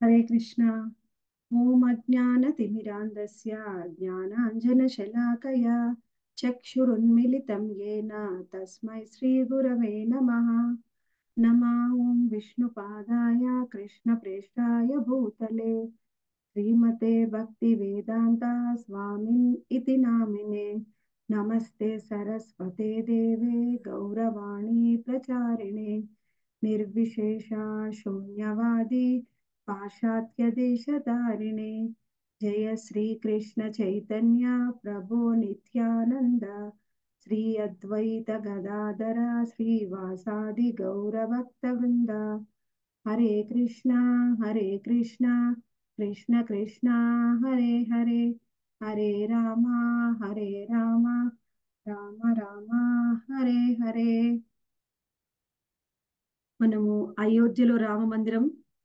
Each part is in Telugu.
హరే కృష్ణ ఓం అజ్ఞానతిమిరాంధస్య జ్ఞానాంజనశలాకయ చక్షురున్మిలితం येन తస్మై శ్రీగురవే నమః నమా ఓం విష్ణుపాదాయ కృష్ణప్రేష్టాయ భూతలే శ్రీమతే భక్తి వేదాంత స్వామిన్ ఇతి నామినే నమస్తే సరస్వతే దేవే గౌరవాణి ప్రచారిణే నిర్విశేష శూన్యవాది పాశ్చాత్య దేశధారిణే జయ శ్రీ కృష్ణ చైతన్య ప్రభో నిత్యానంద శ్రీ అద్వైత గదాధర శ్రీవాసాది గౌరభక్త వృంద హరే కృష్ణ హరే కృష్ణ కృష్ణ కృష్ణ హరే హరే హరే రామ హరే రామ రామ రామ హరే హరే మనము అయోధ్యలో రామ మందిరం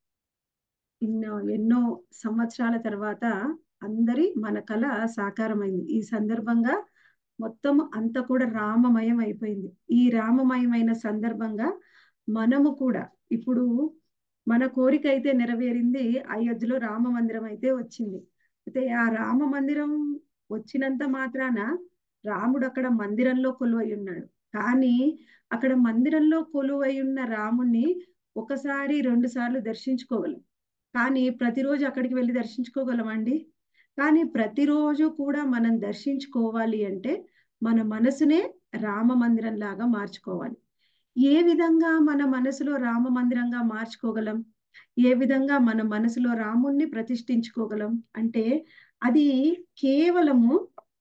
ఎన్నో ఎన్నో సంవత్సరాల తర్వాత అందరి మన కళ సాకారమైంది ఈ సందర్భంగా మొత్తం అంతా కూడా రామమయం అయిపోయింది ఈ రామమయమైన సందర్భంగా మనము కూడా ఇప్పుడు మన కోరిక అయితే నెరవేరింది అయోధ్యలో రామ మందిరం అయితే వచ్చింది అయితే ఆ రామ మందిరం వచ్చినంత మాత్రాన రాముడు అక్కడ మందిరంలో కొలువై ఉన్నాడు కానీ అక్కడ మందిరంలో కొలువై ఉన్న రాముణ్ణి ఒకసారి రెండు సార్లు దర్శించుకోగలం కానీ ప్రతిరోజు అక్కడికి వెళ్ళి దర్శించుకోగలమండి కానీ ప్రతిరోజు కూడా మనం దర్శించుకోవాలి అంటే మన మనసునే రామ మందిరం లాగా మార్చుకోవాలి ఏ విధంగా మన మనసులో రామ మందిరంగా మార్చుకోగలం ఏ విధంగా మన మనసులో రాముణ్ణి ప్రతిష్ఠించుకోగలం అంటే అది కేవలము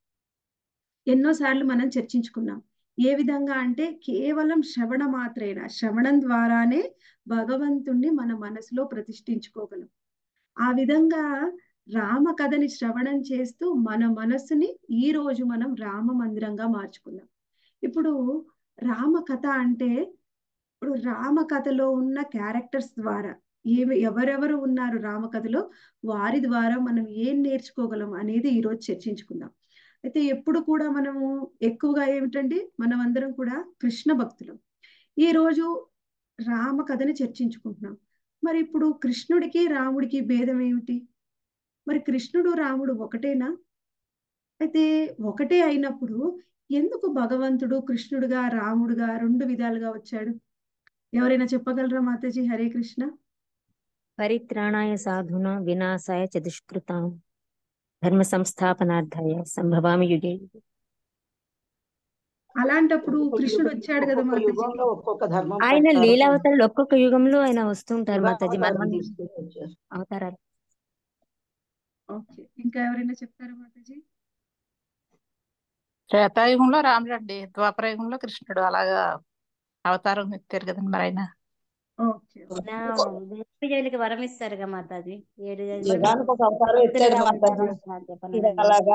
ఎన్నోసార్లు మనం చర్చించుకున్నాం ఏ విధంగా అంటే కేవలం శ్రవణ మాత్రేన శ్రవణం ద్వారానే భగవంతుణ్ణి మన మనసులో ప్రతిష్ఠించుకోగలం ఆ విధంగా రామ కథని శ్రవణం చేస్తూ మన మనస్సుని ఈ రోజు మనం రామ మందిరంగా మార్చుకుందాం ఇప్పుడు రామ కథ అంటే ఇప్పుడు రామ కథలో ఉన్న క్యారెక్టర్స్ ద్వారా ఏమి ఎవరెవరు ఉన్నారు రామ కథలో వారి ద్వారా మనం ఏం నేర్చుకోగలం అనేది ఈరోజు చర్చించుకుందాం అయితే ఎప్పుడు కూడా మనము ఎక్కువగా ఏమిటండి మనం అందరం కూడా కృష్ణ భక్తులం ఈ రోజు రామ కథని చర్చించుకుంటున్నాం మరి ఇప్పుడు కృష్ణుడికి రాముడికి భేదం ఏమిటి మరి కృష్ణుడు రాముడు ఒకటేనా అయితే ఒకటే అయినప్పుడు ఎందుకు భగవంతుడు కృష్ణుడుగా రాముడుగా రెండు విధాలుగా వచ్చాడు ఎవరైనా చెప్పగలరా మాతాజీ హరే కృష్ణ పరిత్రాణాయ సాధున వినాశాయ చ దుష్కృతాం ధర్మ సంస్థాపనార్థాయ సంభవామి యుగే యుగే. అలాంటప్పుడు కృష్ణుడు వచ్చాడు కదా ఒక్కొక్క మాతాజీ యుగంలో ఒక్కొక్క ధర్మం ఆయన ప్రకారం లీలావతారాలు ఒక్కొక్క యుగంలో ఆయన వస్తుంటారు మాతాజీ అవతారం మనం తీసుకొని వచ్చారు. అవతారాలు ఓకే ఇంకా ఎవరైనా చెప్తారా మాతాజీ త్రేతాయుగంలో రాముడు అండి ద్వాపరయుగంలో కృష్ణుడు అలాగా అవతారం ఎత్తారు కదండి మరి ఆయన ఓకే ఓకే ఏడు జైలుకి వరం ఇస్తారుగా మాతాజీ ఏడు యుగానికి ఒక అవతారం ఎత్తారు మాతాజీ ఇది అలాగా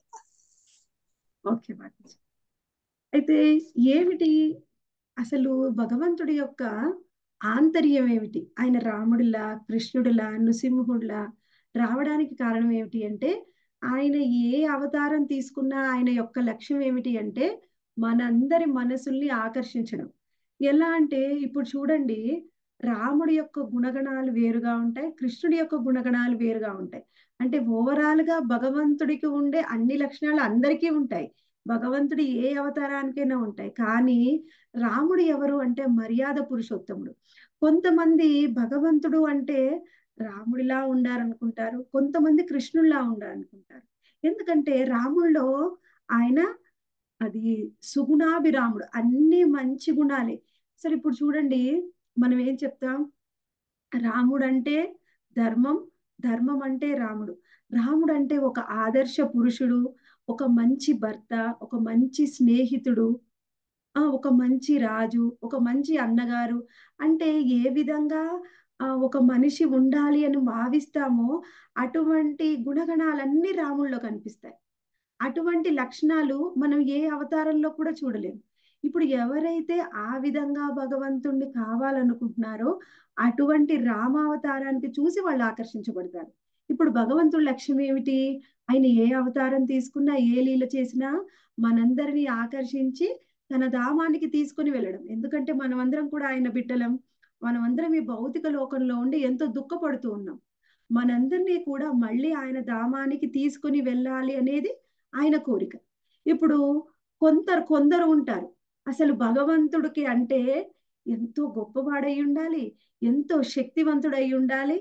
ఓకే మాతాజీ అయితే ఏమిటి అసలు భగవంతుడి యొక్క ఆంతర్యం ఏమిటి ఆయన రాముడిలా కృష్ణుడిలా నృసింహుడిలా రావడానికి కారణం ఏమిటి అంటే ఆయన ఏ అవతారం తీసుకున్నా ఆయన యొక్క లక్ష్యం ఏమిటి అంటే మనందరి మనసుల్ని ఆకర్షించడం ఎలా అంటే ఇప్పుడు చూడండి రాముడి యొక్క గుణగణాలు వేరుగా ఉంటాయి కృష్ణుడి యొక్క గుణగణాలు వేరుగా ఉంటాయి అంటే ఓవరాల్ గా భగవంతుడికి ఉండే అన్ని లక్షణాలు అందరికీ ఉంటాయి భగవంతుడి ఏ అవతారానికైనా ఉంటాయి కానీ రాముడు ఎవరు అంటే మర్యాద పురుషోత్తముడు కొంతమంది భగవంతుడు అంటే రాముడిలా ఉండాలనుకుంటారు కొంతమంది కృష్ణుడిలా ఉండాలనుకుంటారు ఎందుకంటే రాముల్లో ఆయన అది సుగుణాభిరాముడు అన్ని మంచి గుణాలే అసలు ఇప్పుడు చూడండి మనం ఏం చెప్తాం రాముడు అంటే ధర్మం ధర్మం అంటే రాముడు రాముడు అంటే ఒక ఆదర్శ పురుషుడు ఒక మంచి భర్త ఒక మంచి స్నేహితుడు ఆ ఒక మంచి రాజు ఒక మంచి అన్నగారు అంటే ఏ విధంగా ఆ ఒక మనిషి ఉండాలి అని భావిస్తామో అటువంటి గుణగణాలన్నీ రాముల్లో కనిపిస్తాయి అటువంటి లక్షణాలు మనం ఏ అవతారంలో కూడా చూడలేము ఇప్పుడు ఎవరైతే ఆ విధంగా భగవంతుణ్ణి కావాలనుకుంటున్నారో అటువంటి రామావతారానికి చూసి వాళ్ళు ఆకర్షించబడతారు ఇప్పుడు భగవంతుడి లక్ష్యం ఏమిటి ఆయన ఏ అవతారం తీసుకున్నా ఏ లీల చేసినా మనందరినీ ఆకర్షించి తన ధామానికి తీసుకొని వెళ్ళడం ఎందుకంటే మనమందరం కూడా ఆయన బిడ్డలం మనమందరం ఈ భౌతిక లోకంలో ఉండి ఎంతో దుఃఖపడుతూ ఉన్నాం మనందరినీ కూడా మళ్ళీ ఆయన ధామానికి తీసుకొని వెళ్ళాలి అనేది ఆయన కోరిక ఇప్పుడు కొందరు కొందరు ఉంటారు అసలు భగవంతుడికి అంటే ఎంతో గొప్పవాడై ఉండాలి ఎంతో శక్తివంతుడై ఉండాలి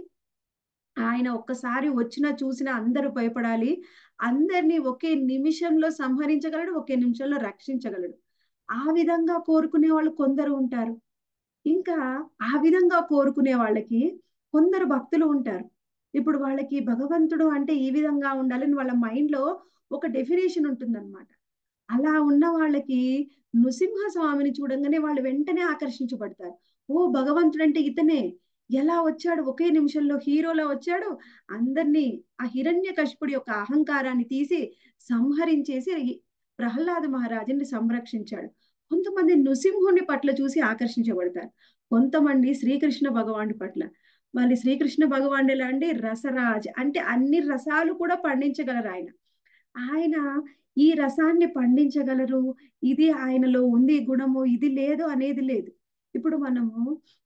ఆయన ఒక్కసారి వచ్చినా చూసినా అందరూ భయపడాలి అందరినీ ఒకే నిమిషంలో సంహరించగలడు ఒకే నిమిషంలో రక్షించగలడు ఆ విధంగా కోరుకునే వాళ్ళు కొందరు ఉంటారు ఇంకా ఆ విధంగా కోరుకునే వాళ్ళకి కొందరు భక్తులు ఉంటారు ఇప్పుడు వాళ్ళకి భగవంతుడు అంటే ఈ విధంగా ఉండాలని వాళ్ళ మైండ్ లో ఒక డెఫినేషన్ ఉంటుందన్నమాట అలా ఉన్న వాళ్ళకి నృసింహ స్వామిని చూడంగానే వాళ్ళు వెంటనే ఆకర్షించబడతారు ఓ భగవంతుడు అంటే ఇతనే ఎలా వచ్చాడు ఒకే నిమిషంలో హీరోలా వచ్చాడు అందరినీ ఆ హిరణ్య కశిపుడి యొక్క అహంకారాన్ని తీసి సంహరించేసి ప్రహ్లాద మహారాజుని సంరక్షించాడు కొంతమంది నృసింహుని పట్ల చూసి ఆకర్షించబడతారు కొంతమంది శ్రీకృష్ణ భగవానుడి పట్ల మళ్ళీ శ్రీకృష్ణ భగవానుడు ఎలా అంటే రసరాజ్ అంటే అన్ని రసాలు కూడా పండించగలరు ఆయన ఆయన ఈ రసాన్ని పండించగలరు ఇది ఆయనలో ఉంది గుణము ఇది లేదు అనేది లేదు ఇప్పుడు మనము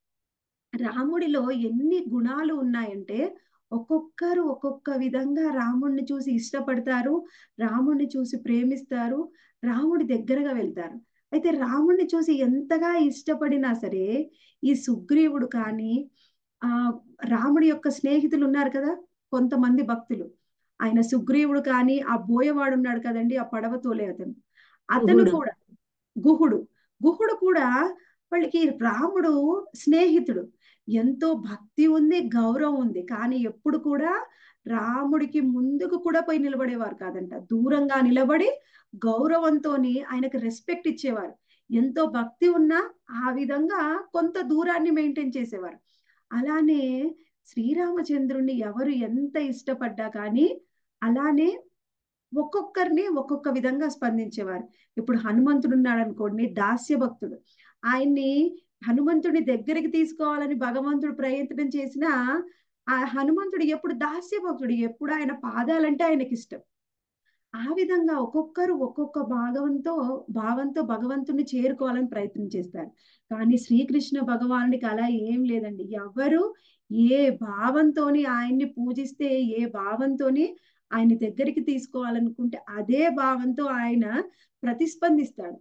రాముడిలో ఎన్ని గుణాలు ఉన్నాయంటే ఒక్కొక్కరు ఒక్కొక్క విధంగా రాముడిని చూసి ఇష్టపడతారు రాముడిని చూసి ప్రేమిస్తారు రాముడి దగ్గరగా వెళ్తారు అయితే రాముడిని చూసి ఎంతగా ఇష్టపడినా సరే ఈ సుగ్రీవుడు కానీ ఆ రాముడి యొక్క స్నేహితులు ఉన్నారు కదా కొంతమంది భక్తులు ఆయన సుగ్రీవుడు కానీ ఆ బోయవాడు ఉన్నాడు కదండి ఆ పడవ తోలే అతను అతను గుహుడు. కూడా గుహుడు గుహుడు కూడా వాళ్ళకి రాముడు స్నేహితుడు ఎంతో భక్తి ఉంది గౌరవం ఉంది కానీ ఎప్పుడు కూడా రాముడికి ముందుకు కూడా పోయి నిలబడేవారు కాదంట దూరంగా నిలబడి గౌరవంతోని ఆయనకు రెస్పెక్ట్ ఇచ్చేవారు ఎంతో భక్తి ఉన్నా ఆ విధంగా కొంత దూరాన్ని మెయింటైన్ చేసేవారు అలానే శ్రీరామచంద్రుణ్ణి ఎవరు ఎంత ఇష్టపడ్డా కానీ అలానే ఒక్కొక్కరిని ఒక్కొక్క విధంగా స్పందించేవారు ఇప్పుడు హనుమంతుడు ఉన్నాడు అనుకోండి దాస్య భక్తుడు ఆయన్ని హనుమంతుడి దగ్గరికి తీసుకోవాలని భగవంతుడు ప్రయత్నం చేసినా ఆ హనుమంతుడు ఎప్పుడు దాస్య భక్తుడు ఎప్పుడు ఆయన పాదాలంటే ఆయనకి ఇష్టం ఆ విధంగా ఒక్కొక్కరు ఒక్కొక్క భాగంతో భావంతో భగవంతుని చేరుకోవాలని ప్రయత్నం చేస్తారు కానీ శ్రీకృష్ణ భగవానుడికి అలా ఏం లేదండి ఎవరు ఏ భావంతోని ఆయన్ని పూజిస్తే ఏ భావంతోని ఆయన దగ్గరికి తీసుకోవాలనుకుంటే అదే భావంతో ఆయన ప్రతిస్పందిస్తాడు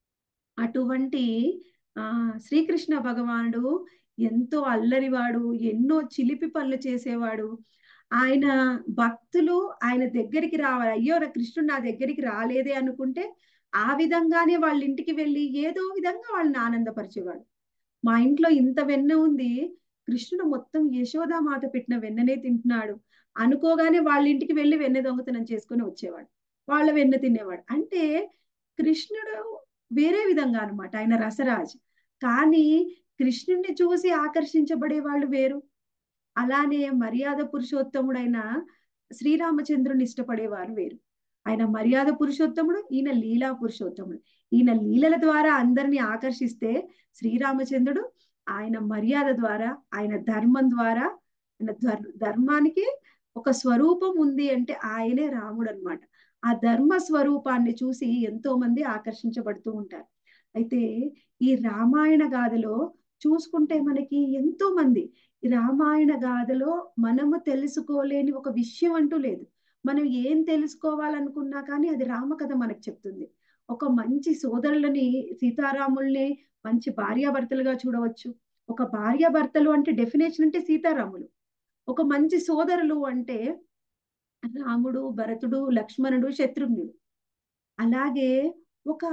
అటువంటి ఆ శ్రీకృష్ణ భగవానుడు ఎంతో అల్లరివాడు ఎన్నో చిలిపి పనులు చేసేవాడు ఆయన భక్తులు ఆయన దగ్గరికి రావాలి అయ్యో నా కృష్ణుడు నా దగ్గరికి రాలేదే అనుకుంటే ఆ విధంగానే వాళ్ళ ఇంటికి వెళ్ళి ఏదో విధంగా వాళ్ళని ఆనందపరిచేవాడు మా ఇంట్లో ఇంత వెన్న ఉంది కృష్ణుడు మొత్తం యశోదామాత పెట్టిన వెన్ననే తింటున్నాడు అనుకోగానే వాళ్ళ ఇంటికి వెళ్ళి వెన్న దొంగతనం చేసుకొని వచ్చేవాడు వాళ్ళ వెన్న తినేవాడు అంటే కృష్ణుడు వేరే విధంగా అనమాట ఆయన రసరాజ్ కానీ కృష్ణుడిని చూసి ఆకర్షించబడే వాళ్ళు వేరు అలానే మర్యాద పురుషోత్తముడైన శ్రీరామచంద్రుని ఇష్టపడేవారు వేరు ఆయన మర్యాద పురుషోత్తముడు ఈయన లీలా పురుషోత్తముడు ఈయన లీలల ద్వారా అందరిని ఆకర్షిస్తే శ్రీరామచంద్రుడు ఆయన మర్యాద ద్వారా ఆయన ధర్మం ద్వారా ఆయన ధర్- ధర్మానికి ఒక స్వరూపం ఉంది అంటే ఆయనే రాముడు అన్నమాట ఆ ధర్మ స్వరూపాన్ని చూసి ఎంతో మంది ఆకర్షించబడుతూ ఉంటారు అయితే ఈ రామాయణ గాథలో చూసుకుంటే మనకి ఎంతో మంది ఈ రామాయణ గాథలో మనము తెలుసుకోలేని ఒక విషయం అంటూ లేదు మనం ఏం తెలుసుకోవాలనుకున్నా కానీ అది రామకథ మనకు చెప్తుంది ఒక మంచి సోదరులని సీతారాముల్ని మంచి భార్యాభర్తలుగా చూడవచ్చు ఒక భార్యాభర్తలు అంటే డెఫినేషన్ అంటే సీతారాములు ఒక మంచి సోదరులు అంటే రాముడు భరతుడు లక్ష్మణుడు శత్రుఘ్నుడు అలాగే ఒక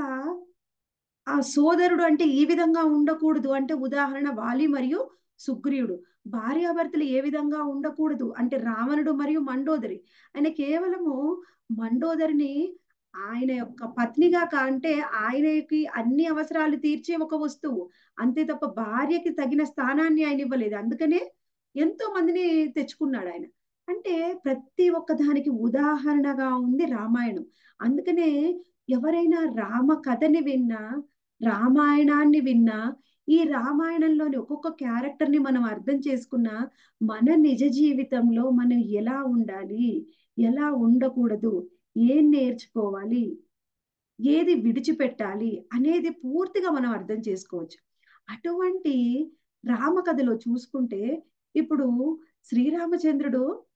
ఆ సోదరుడు అంటే ఈ విధంగా ఉండకూడదు అంటే ఉదాహరణ వాలి మరియు సుగ్రీవుడు భార్యాభర్తలు ఏ విధంగా ఉండకూడదు అంటే రావణుడు మరియు మండోదరి ఆయన కేవలము మండోదరిని ఆయన యొక్క పత్నిగా అంటే ఆయనకి అన్ని అవసరాలు తీర్చే ఒక వస్తువు అంతే తప్ప భార్యకి తగిన స్థానాన్ని ఆయన ఇవ్వలేదు అందుకనే ఎంతో మందిని తెచ్చుకున్నాడు ఆయన అంటే ప్రతి ఒక్క దానికి ఉదాహరణగా ఉంది రామాయణం అందుకనే ఎవరైనా రామ కథని విన్నా రామాయణాన్ని విన్నా ఈ రామాయణంలోని ఒక్కొక్క క్యారెక్టర్ ని మనం అర్థం చేసుకున్నా మన నిజ జీవితంలో మనం ఎలా ఉండాలి ఎలా ఉండకూడదు ఏం నేర్చుకోవాలి ఏది విడిచిపెట్టాలి అనేది పూర్తిగా మనం అర్థం చేసుకోవచ్చు అటువంటి రామకథలో చూసుకుంటే ఇప్పుడు శ్రీరామచంద్రుడు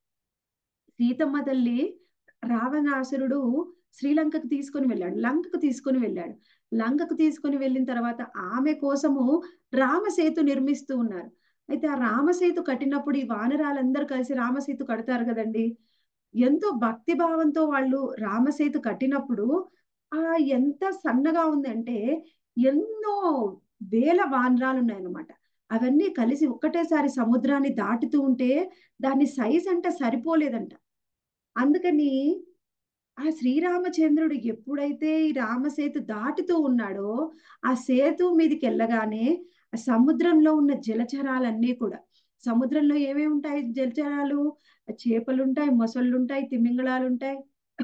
సీతమ్మ తల్లి రావణాసురుడు శ్రీలంకకు తీసుకొని వెళ్ళాడు లంకకు తీసుకొని వెళ్ళాడు లంకకు తీసుకొని వెళ్ళిన తర్వాత ఆమె కోసము రామసేతు నిర్మిస్తూ ఉన్నారు అయితే ఆ రామసేతు కట్టినప్పుడు ఈ వానరాలందరూ కలిసి రామసేతు కడతారు కదండి ఎంతో భక్తి భావంతో వాళ్ళు రామసేతు కట్టినప్పుడు ఆ ఎంత సన్నగా ఉందంటే ఎన్నో వేల వానరాలు ఉన్నాయన్నమాట అవన్నీ కలిసి ఒక్కటేసారి సముద్రాన్ని దాటుతూ ఉంటే దాని సైజ్ అంటే సరిపోలేదంట అందుకని ఆ శ్రీరామచంద్రుడు ఎప్పుడైతే ఈ రామసేతు దాటుతూ ఉన్నాడో ఆ సేతు మీదకి వెళ్ళగానే ఆ సముద్రంలో ఉన్న జలచరాలన్నీ కూడా సముద్రంలో ఏమేమి ఉంటాయి జలచరాలు చేపలు ఉంటాయి మొసళ్ళు ఉంటాయి తిమింగళాలు ఉంటాయి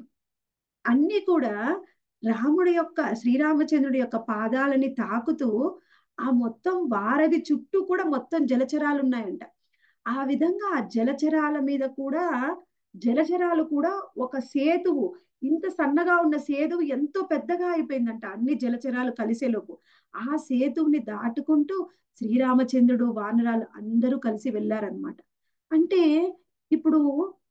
అన్ని కూడా రాముడి యొక్క శ్రీరామచంద్రుడి యొక్క పాదాలని తాకుతూ ఆ మొత్తం వారధి చుట్టూ కూడా మొత్తం జలచరాలు ఉన్నాయంట ఆ విధంగా ఆ జలచరాల మీద కూడా జలచరాలు కూడా ఒక సేతువు ఇంత సన్నగా ఉన్న సేతువు ఎంతో పెద్దగా అయిపోయిందంట అన్ని జలచరాలు కలిసేలోపు ఆ సేతువుని దాటుకుంటూ శ్రీరామచంద్రుడు వానరాలు అందరూ కలిసి వెళ్ళారనమాట అంటే ఇప్పుడు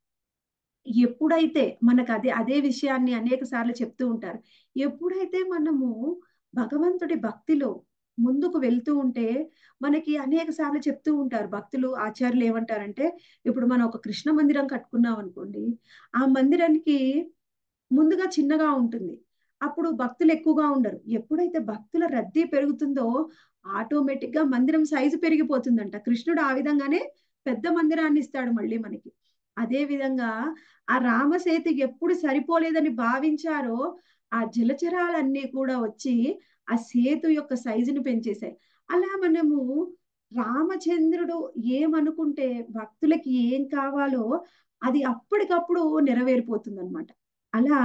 ఎప్పుడైతే మనకు అదే అదే విషయాన్ని అనేక సార్లు చెప్తూ ఉంటారు ఎప్పుడైతే మనము భగవంతుడి భక్తిలో ముందుకు వెళ్తూ ఉంటే మనకి అనేక సార్లు చెప్తూ ఉంటారు భక్తులు ఆచార్యులు ఏమంటారంటే ఇప్పుడు మనం ఒక కృష్ణ మందిరం కట్టుకున్నాం అనుకోండి ఆ మందిరానికి ముందుగా చిన్నగా ఉంటుంది అప్పుడు భక్తులు ఎక్కువగా ఉండరు ఎప్పుడైతే భక్తుల రద్దీ పెరుగుతుందో ఆటోమేటిక్ గా మందిరం సైజు పెరిగిపోతుందంట కృష్ణుడు ఆ విధంగానే పెద్ద మందిరాన్ని ఇస్తాడు మళ్ళీ మనకి అదే విధంగా ఆ రామసేతు ఎప్పుడు సరిపోలేదని భావించారో ఆ జలచరాలన్నీ కూడా వచ్చి ఆ సేతు యొక్క సైజుని పెంచేశాయి అలా మనము రామచంద్రుడు ఏమనుకుంటే భక్తులకి ఏం కావాలో అది అప్పటికప్పుడు నెరవేరిపోతుంది అనమాట అలా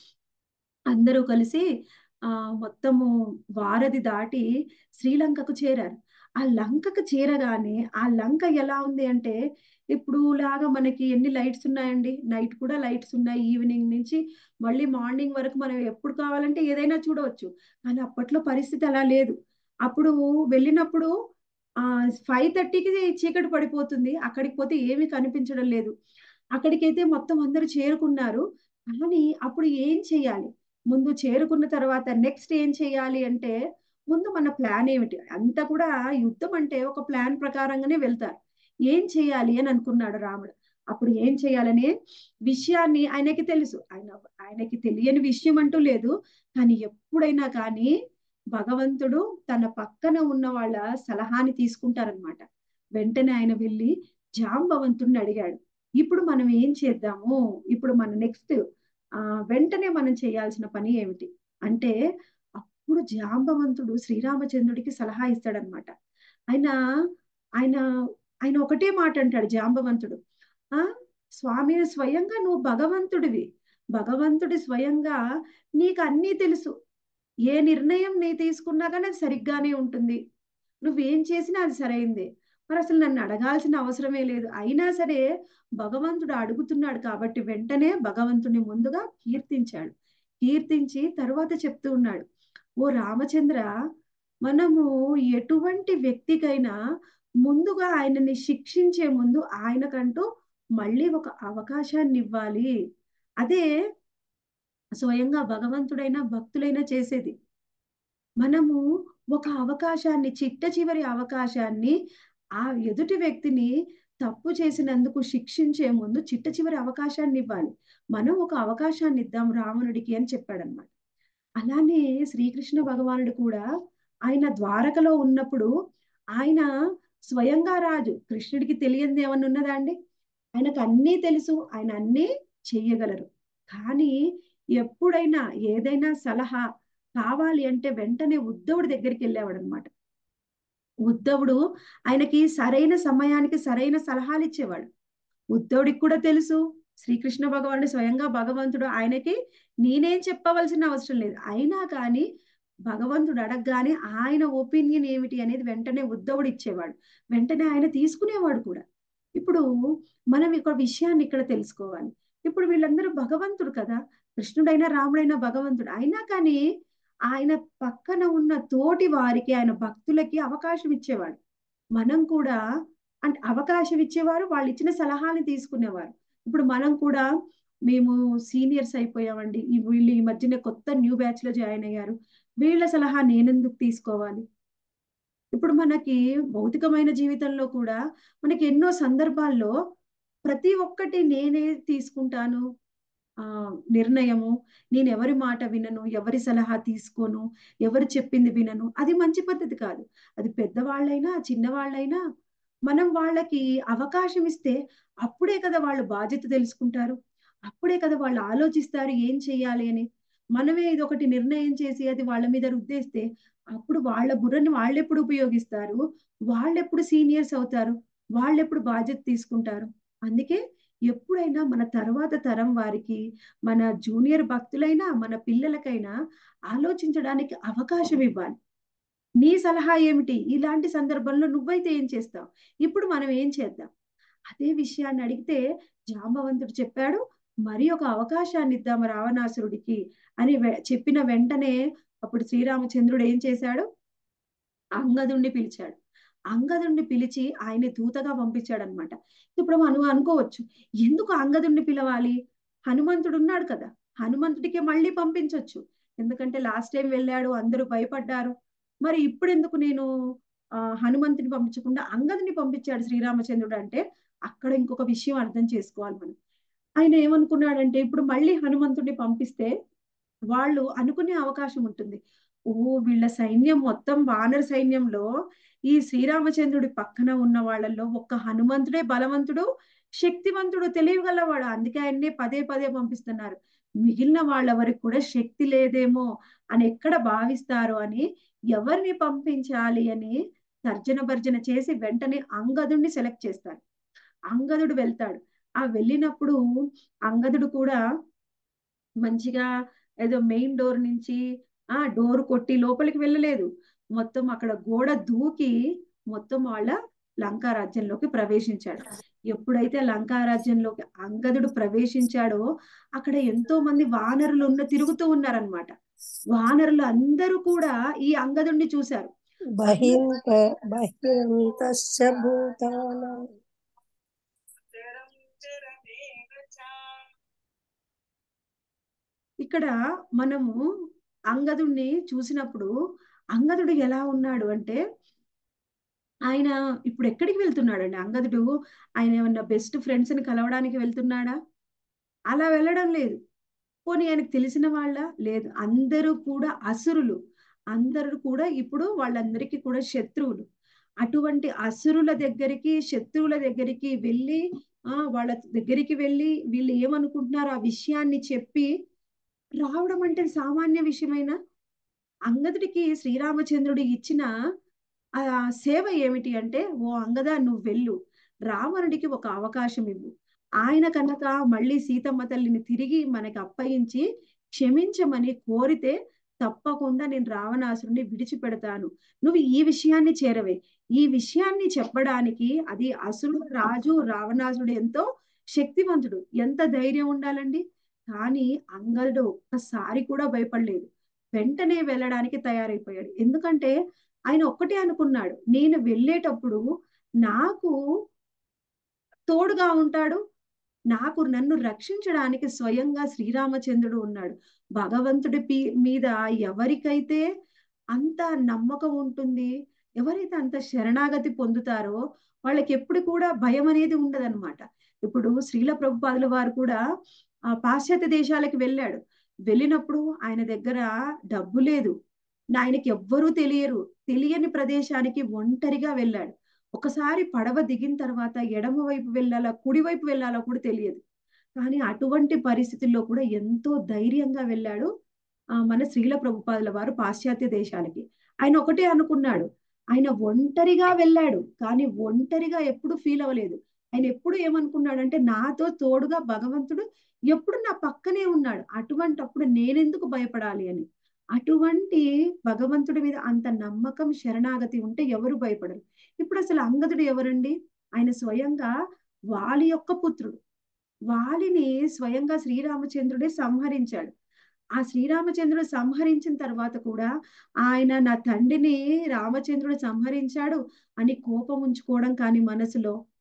అందరూ కలిసి ఆ మొత్తము వారధి దాటి శ్రీలంకకు చేరారు ఆ లంకకు చేరగానే ఆ లంక ఎలా ఉంది అంటే ఇప్పుడు లాగా మనకి ఎన్ని లైట్స్ ఉన్నాయండి నైట్ కూడా లైట్స్ ఉన్నాయి ఈవినింగ్ నుంచి మళ్ళీ మార్నింగ్ వరకు మనం ఎప్పుడు కావాలంటే ఏదైనా చూడవచ్చు కానీ అప్పట్లో పరిస్థితి అలా లేదు అప్పుడు వెళ్ళినప్పుడు ఆ ఫైవ్ థర్టీకి చీకటి పడిపోతుంది అక్కడికి పోతే ఏమీ కనిపించడం లేదు అక్కడికైతే మొత్తం అందరూ చేరుకున్నారు కానీ అప్పుడు ఏం చేయాలి ముందు చేరుకున్న తర్వాత నెక్స్ట్ ఏం చేయాలి అంటే ముందు మన ప్లాన్ ఏమిటి అంతా కూడా యుద్ధం అంటే ఒక ప్లాన్ ప్రకారంగానే వెళ్తారు ఏం చేయాలి అని అనుకున్నాడు రాముడు అప్పుడు ఏం చేయాలనే విషయాన్ని ఆయనకి తెలుసు ఆయన ఆయనకి తెలియని విషయం అంటూ లేదు కానీ ఎప్పుడైనా కానీ భగవంతుడు తన పక్కన ఉన్న వాళ్ళ సలహాని తీసుకుంటారనమాట వెంటనే ఆయన వెళ్ళి జాంబవంతుడిని అడిగాడు ఇప్పుడు మనం ఏం చేద్దాము ఇప్పుడు మన నెక్స్ట్ ఆ వెంటనే మనం చేయాల్సిన పని ఏమిటి అంటే అప్పుడు జాంబవంతుడు శ్రీరామచంద్రుడికి సలహా ఇస్తాడనమాట ఆయన ఆయన ఆయన ఒకటే మాట అంటాడు జాంబవంతుడు ఆ స్వామి స్వయంగా నువ్వు భగవంతుడివి భగవంతుడి స్వయంగా నీకు అన్నీ తెలుసు ఏ నిర్ణయం నీ తీసుకున్నా కానీ అది సరిగ్గానే ఉంటుంది నువ్వేం చేసినా అది సరైందే మరి అసలు నన్ను అడగాల్సిన అవసరమే లేదు అయినా సరే భగవంతుడు అడుగుతున్నాడు కాబట్టి వెంటనే భగవంతుని ముందుగా కీర్తించాడు కీర్తించి తరువాత చెప్తూ ఉన్నాడు ఓ రామచంద్ర మనము ఎటువంటి వ్యక్తికైనా ముందుగా ఆయనని శిక్షించే ముందు ఆయనకంటూ మళ్ళీ ఒక అవకాశాన్ని ఇవ్వాలి అదే స్వయంగా భగవంతుడైనా భక్తులైనా చేసేది మనము ఒక అవకాశాన్ని చిట్ట చివరి అవకాశాన్ని ఆ ఎదుటి వ్యక్తిని తప్పు చేసినందుకు శిక్షించే ముందు చిట్ట చివరి అవకాశాన్ని ఇవ్వాలి మనం ఒక అవకాశాన్ని ఇద్దాం రావణుడికి అని చెప్పాడనమాట అలానే శ్రీకృష్ణ భగవానుడు కూడా ఆయన ద్వారకలో ఉన్నప్పుడు ఆయన స్వయంగా రాజు కృష్ణుడికి తెలియంది ఏమన్నా ఉన్నదా అండి ఆయనకు అన్నీ తెలుసు ఆయన అన్నీ చెయ్యగలరు కానీ ఎప్పుడైనా ఏదైనా సలహా కావాలి అంటే వెంటనే ఉద్ధవుడి దగ్గరికి వెళ్ళేవాడు అనమాట ఉద్ధవుడు ఆయనకి సరైన సమయానికి సరైన సలహాలు ఇచ్చేవాడు ఉద్ధవుడికి కూడా తెలుసు శ్రీకృష్ణ భగవానుడు స్వయంగా భగవంతుడు ఆయనకి నేనేం చెప్పవలసిన అవసరం లేదు అయినా కానీ భగవంతుడు అడగగానే ఆయన ఒపీనియన్ ఏమిటి అనేది వెంటనే ఉద్ధవుడు ఇచ్చేవాడు వెంటనే ఆయన తీసుకునేవాడు కూడా ఇప్పుడు మనం ఒక విషయాన్ని ఇక్కడ తెలుసుకోవాలి ఇప్పుడు వీళ్ళందరూ భగవంతుడు కదా కృష్ణుడైనా రాముడైనా భగవంతుడు అయినా కానీ ఆయన పక్కన ఉన్న తోటి వారికి ఆయన భక్తులకి అవకాశం ఇచ్చేవాడు మనం కూడా అంటే అవకాశం ఇచ్చేవారు వాళ్ళు ఇచ్చిన సలహాని తీసుకునేవారు ఇప్పుడు మనం కూడా మేము సీనియర్స్ అయిపోయామండి ఈ వీళ్ళు ఈ మధ్యనే కొత్త న్యూ బ్యాచ్ లో జాయిన్ అయ్యారు వీళ్ళ సలహా నేనెందుకు తీసుకోవాలి ఇప్పుడు మనకి భౌతికమైన జీవితంలో కూడా మనకి ఎన్నో సందర్భాల్లో ప్రతి ఒక్కటి నేనే తీసుకుంటాను ఆ నిర్ణయము నేను ఎవరి మాట వినను ఎవరి సలహా తీసుకోను ఎవరు చెప్పింది వినను అది మంచి పద్ధతి కాదు అది పెద్దవాళ్ళైనా చిన్నవాళ్ళైనా మనం వాళ్ళకి అవకాశం ఇస్తే అప్పుడే కదా వాళ్ళు బాధ్యత తెలుసుకుంటారు అప్పుడే కదా వాళ్ళు ఆలోచిస్తారు ఏం చెయ్యాలి అని మనమే ఇది ఒకటి నిర్ణయం చేసి అది వాళ్ళ మీద రుద్దేస్తే అప్పుడు వాళ్ళ బుర్రని వాళ్ళెప్పుడు ఉపయోగిస్తారు వాళ్ళెప్పుడు సీనియర్స్ అవుతారు వాళ్ళెప్పుడు బాధ్యత తీసుకుంటారు అందుకే ఎప్పుడైనా మన తర్వాత తరం వారికి మన జూనియర్ భక్తులైనా మన పిల్లలకైనా ఆలోచించడానికి అవకాశం ఇవ్వాలి నీ సలహా ఏమిటి ఇలాంటి సందర్భంలో నువ్వైతే ఏం చేస్తావు ఇప్పుడు మనం ఏం చేద్దాం అదే విషయాన్ని అడిగితే జాంబవంతుడు చెప్పాడు మరి ఒక అవకాశాన్ని ఇద్దాం రావణాసురుడికి అని వె- చెప్పిన వెంటనే అప్పుడు శ్రీరామచంద్రుడు ఏం చేశాడు అంగదుణ్ణి పిలిచాడు అంగదుణ్ణి పిలిచి ఆయన దూతగా పంపించాడు అనమాట ఇప్పుడు మనం అనుకోవచ్చు ఎందుకు అంగదుణ్ణి పిలవాలి హనుమంతుడు ఉన్నాడు కదా హనుమంతుడికి మళ్ళీ పంపించవచ్చు ఎందుకంటే లాస్ట్ టైం వెళ్ళాడు అందరూ భయపడ్డారు మరి ఇప్పుడు ఎందుకు నేను ఆ హనుమంతుని పంపించకుండా అంగదుని పంపించాడు శ్రీరామచంద్రుడు అంటే అక్కడ ఇంకొక విషయం అర్థం చేసుకోవాలి మనం ఆయన ఏమనుకున్నాడంటే ఇప్పుడు మళ్ళీ హనుమంతుడిని పంపిస్తే వాళ్ళు అనుకునే అవకాశం ఉంటుంది ఓ వీళ్ళ సైన్యం మొత్తం వానర సైన్యంలో ఈ శ్రీరామచంద్రుడి పక్కన ఉన్న వాళ్ళల్లో ఒక్క హనుమంతుడే బలవంతుడు శక్తివంతుడు తెలియగలవాడు అందుకే ఆయన్నే పదే పదే పంపిస్తున్నారు మిగిలిన వాళ్ళెవరికి కూడా శక్తి లేదేమో అని ఎక్కడ భావిస్తారు అని ఎవరిని పంపించాలి అని తర్జన భర్జన చేసి వెంటనే అంగదుడిని సెలెక్ట్ చేస్తారు అంగదుడు వెళ్తాడు ఆ వెళ్ళినప్పుడు అంగదుడు కూడా మంచిగా ఏదో మెయిన్ డోర్ నుంచి ఆ డోర్ కొట్టి లోపలికి వెళ్ళలేదు మొత్తం అక్కడ గోడ దూకి మొత్తం వాళ్ళ లంకా రాజ్యంలోకి ప్రవేశించాడు ఎప్పుడైతే లంకా రాజ్యంలోకి అంగదుడు ప్రవేశించాడో అక్కడ ఎంతో మంది వానరులు ఉన్న తిరుగుతూ ఉన్నారనమాట వానరులు అందరూ కూడా ఈ అంగదుడిని చూశారు బహింత బహింతస్య భూతానాం ఇక్కడ మనము అంగదుడిని చూసినప్పుడు అంగదుడు ఎలా ఉన్నాడు అంటే ఆయన ఇప్పుడు ఎక్కడికి వెళ్తున్నాడండి అంగదుడు ఆయన ఏమన్నా బెస్ట్ ఫ్రెండ్స్ ని కలవడానికి వెళ్తున్నాడా అలా వెళ్ళడం లేదు పోనీ ఆయనకు తెలిసిన వాళ్ళ లేదు అందరూ కూడా అసురులు అందరూ కూడా ఇప్పుడు వాళ్ళందరికీ కూడా శత్రువులు అటువంటి అసురుల దగ్గరికి శత్రువుల దగ్గరికి వెళ్ళి ఆ వాళ్ళ దగ్గరికి వెళ్ళి వీళ్ళు ఏమనుకుంటున్నారు ఆ విషయాన్ని చెప్పి రావడం అంటే సామాన్య విషయమైన అంగదుడికి శ్రీరామచంద్రుడు ఇచ్చిన ఆ సేవ ఏమిటి అంటే ఓ అంగద నువ్వు వెళ్ళు రావణుడికి ఒక అవకాశం ఇవ్వు ఆయన కనుక మళ్ళీ సీతమ్మ తల్లిని తిరిగి మనకి అప్పగించి క్షమించమని కోరితే తప్పకుండా నేను రావణాసురుడిని విడిచిపెడతాను నువ్వు ఈ విషయాన్ని చేరవే ఈ విషయాన్ని చెప్పడానికి అది అసురుడు రాజు రావణాసురుడు ఎంతో శక్తివంతుడు ఎంత ధైర్యం ఉండాలండి కానీ అంగదుడు ఒక్కసారి కూడా భయపడలేదు వెంటనే వెళ్ళడానికి తయారైపోయాడు ఎందుకంటే ఆయన ఒక్కటే అనుకున్నాడు నేను వెళ్ళేటప్పుడు నాకు తోడుగా ఉంటాడు నాకు నన్ను రక్షించడానికి స్వయంగా శ్రీరామచంద్రుడు ఉన్నాడు భగవంతుడి పీ మీద ఎవరికైతే అంత నమ్మకం ఉంటుంది ఎవరైతే అంత శరణాగతి పొందుతారో వాళ్ళకి ఎప్పుడు కూడా భయం అనేది ఉండదన్నమాట ఇప్పుడు శ్రీల ప్రభుపాదుల వారు కూడా ఆ పాశ్చాత్య దేశాలకు వెళ్ళాడు వెళ్ళినప్పుడు ఆయన దగ్గర డబ్బు లేదు ఆయనకి ఎవ్వరూ తెలియరు తెలియని ప్రదేశానికి ఒంటరిగా వెళ్ళాడు ఒకసారి పడవ దిగిన తర్వాత ఎడమ వైపు వెళ్ళాలా కుడి వైపు వెళ్ళాలా కూడా తెలియదు కానీ అటువంటి పరిస్థితుల్లో కూడా ఎంతో ధైర్యంగా వెళ్ళాడు ఆ మన శ్రీల ప్రభుపాదుల వారు పాశ్చాత్య దేశాలకి ఆయన ఒకటే అనుకున్నాడు ఆయన ఒంటరిగా వెళ్ళాడు కానీ ఒంటరిగా ఎప్పుడు ఫీల్ అవ్వలేదు ఆయన ఎప్పుడు ఏమనుకున్నాడంటే నాతో తోడుగా భగవంతుడు ఎప్పుడు నా పక్కనే ఉన్నాడు అటువంటి అప్పుడు నేనెందుకు భయపడాలి అని అటువంటి భగవంతుడి మీద అంత నమ్మకం శరణాగతి ఉంటే ఎవరు భయపడరు ఇప్పుడు అసలు అంగదుడు ఎవరండి ఆయన స్వయంగా వాలి యొక్క పుత్రుడు వాలిని స్వయంగా శ్రీరామచంద్రుడే సంహరించాడు ఆ శ్రీరామచంద్రుడు సంహరించిన తర్వాత కూడా ఆయన నా తండ్రిని రామచంద్రుడు సంహరించాడు అని కోపం ఉంచుకోవడం కానీ మనసులో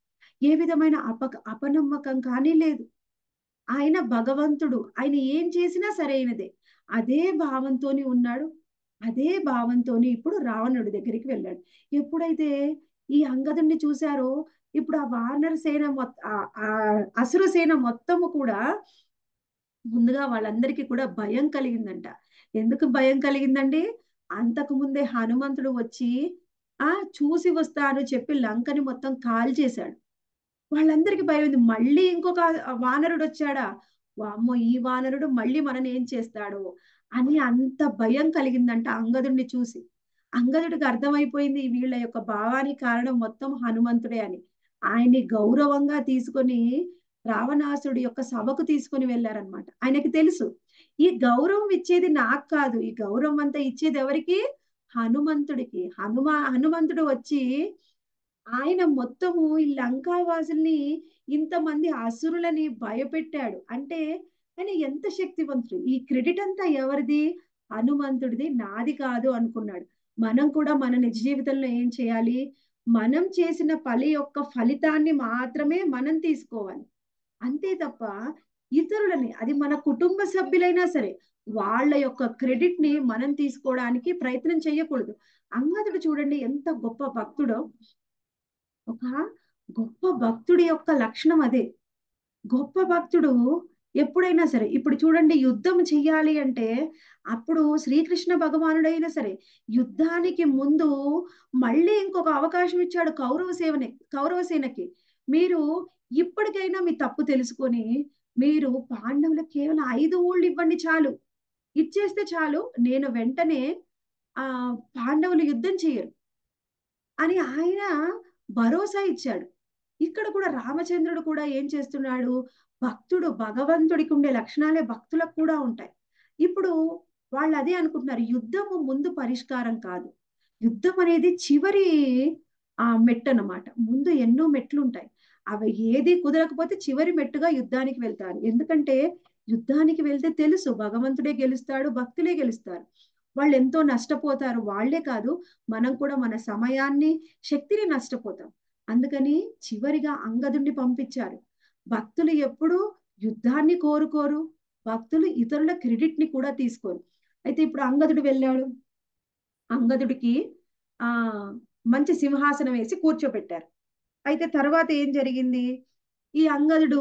ఏ విధమైన అప అపనమ్మకం కానీ లేదు ఆయన భగవంతుడు ఆయన ఏం చేసినా సరైనదే అదే భావంతోని ఉన్నాడు అదే భావంతోని ఇప్పుడు రావణుడి దగ్గరికి వెళ్ళాడు ఎప్పుడైతే ఈ అంగదుడిని చూశారో ఇప్పుడు ఆ వానర సేన మొత్త ఆ- ఆ అసుర సేన మొత్తము కూడా ముందుగా వాళ్ళందరికీ కూడా భయం కలిగిందంట ఎందుకు భయం కలిగిందండి అంతకు ముందే హనుమంతుడు వచ్చి ఆ చూసి వస్తాను చెప్పి లంకని మొత్తం కాల్ చేశాడు వాళ్ళందరికీ భయం ఉంది మళ్ళీ ఇంకొక వానరుడు వచ్చాడా వామ్మో ఈ వానరుడు మళ్ళీ మనని ఏం చేస్తాడు అని అంత భయం కలిగిందంట అంగదుడిని చూసి అంగదుడికి అర్థమైపోయింది వీళ్ళ యొక్క భావానికి కారణం మొత్తం హనుమంతుడే అని ఆయన్ని గౌరవంగా తీసుకొని రావణాసుడి యొక్క సభకు తీసుకొని వెళ్ళారనమాట ఆయనకి తెలుసు ఈ గౌరవం ఇచ్చేది నాకు కాదు ఈ గౌరవం అంతా ఇచ్చేది ఎవరికి హనుమంతుడికి హనుమ హనుమంతుడు వచ్చి ఆయన మొత్తము ఈ లంకావాసుల్ని ఇంతమంది అసురులని భయపెట్టాడు అంటే ఆయన ఎంత శక్తివంతుడు ఈ క్రెడిట్ అంతా ఎవరిది హనుమంతుడిది నాది కాదు అనుకున్నాడు మనం కూడా మన నిజ జీవితంలో ఏం చేయాలి మనం చేసిన పని యొక్క ఫలితాన్ని మాత్రమే మనం తీసుకోవాలి అంతే తప్ప ఇతరులని అది మన కుటుంబ సభ్యులైనా సరే వాళ్ళ యొక్క క్రెడిట్ ని మనం తీసుకోవడానికి ప్రయత్నం చేయకూడదు అంగదుడు చూడండి ఎంత గొప్ప భక్తుడో ఒక గొప్ప భక్తుడి యొక్క లక్షణం అదే గొప్ప భక్తుడు ఎప్పుడైనా సరే ఇప్పుడు చూడండి యుద్ధం చెయ్యాలి అంటే అప్పుడు శ్రీకృష్ణ భగవానుడైనా సరే యుద్ధానికి ముందు మళ్ళీ ఇంకొక అవకాశం ఇచ్చాడు కౌరవ సేవని కౌరవ సేనకి మీరు ఇప్పటికైనా మీ తప్పు తెలుసుకొని మీరు పాండవులకు కేవలం ఐదు ఊళ్ళు ఇవ్వండి చాలు ఇచ్చేస్తే చాలు నేను వెంటనే ఆ పాండవులు యుద్ధం చేయరు అని ఆయన భరోసా ఇచ్చాడు ఇక్కడ కూడా రామచంద్రుడు కూడా ఏం చేస్తున్నాడు భక్తుడు భగవంతుడికి ఉండే లక్షణాలే భక్తులకు కూడా ఉంటాయి ఇప్పుడు వాళ్ళు అదే అనుకుంటున్నారు యుద్ధము ముందు పరిష్కారం కాదు యుద్ధం అనేది చివరి ఆ మెట్టు అన్నమాట ముందు ఎన్నో మెట్లు ఉంటాయి అవి ఏది కుదరకపోతే చివరి మెట్టుగా యుద్ధానికి వెళ్తారు ఎందుకంటే యుద్ధానికి వెళ్తే తెలుసు భగవంతుడే గెలుస్తాడు భక్తులే గెలుస్తారు వాళ్ళు ఎంతో నష్టపోతారు వాళ్లే కాదు మనం కూడా మన సమయాన్ని శక్తిని నష్టపోతాం అందుకని చివరిగా అంగదుడిని పంపించారు భక్తులు ఎప్పుడు యుద్ధాన్ని కోరుకోరు భక్తులు ఇతరుల క్రెడిట్ ని కూడా తీసుకోరు అయితే ఇప్పుడు అంగదుడు వెళ్ళాడు అంగదుడికి ఆ మంచి సింహాసనం వేసి కూర్చోబెట్టారు అయితే తర్వాత ఏం జరిగింది ఈ అంగదుడు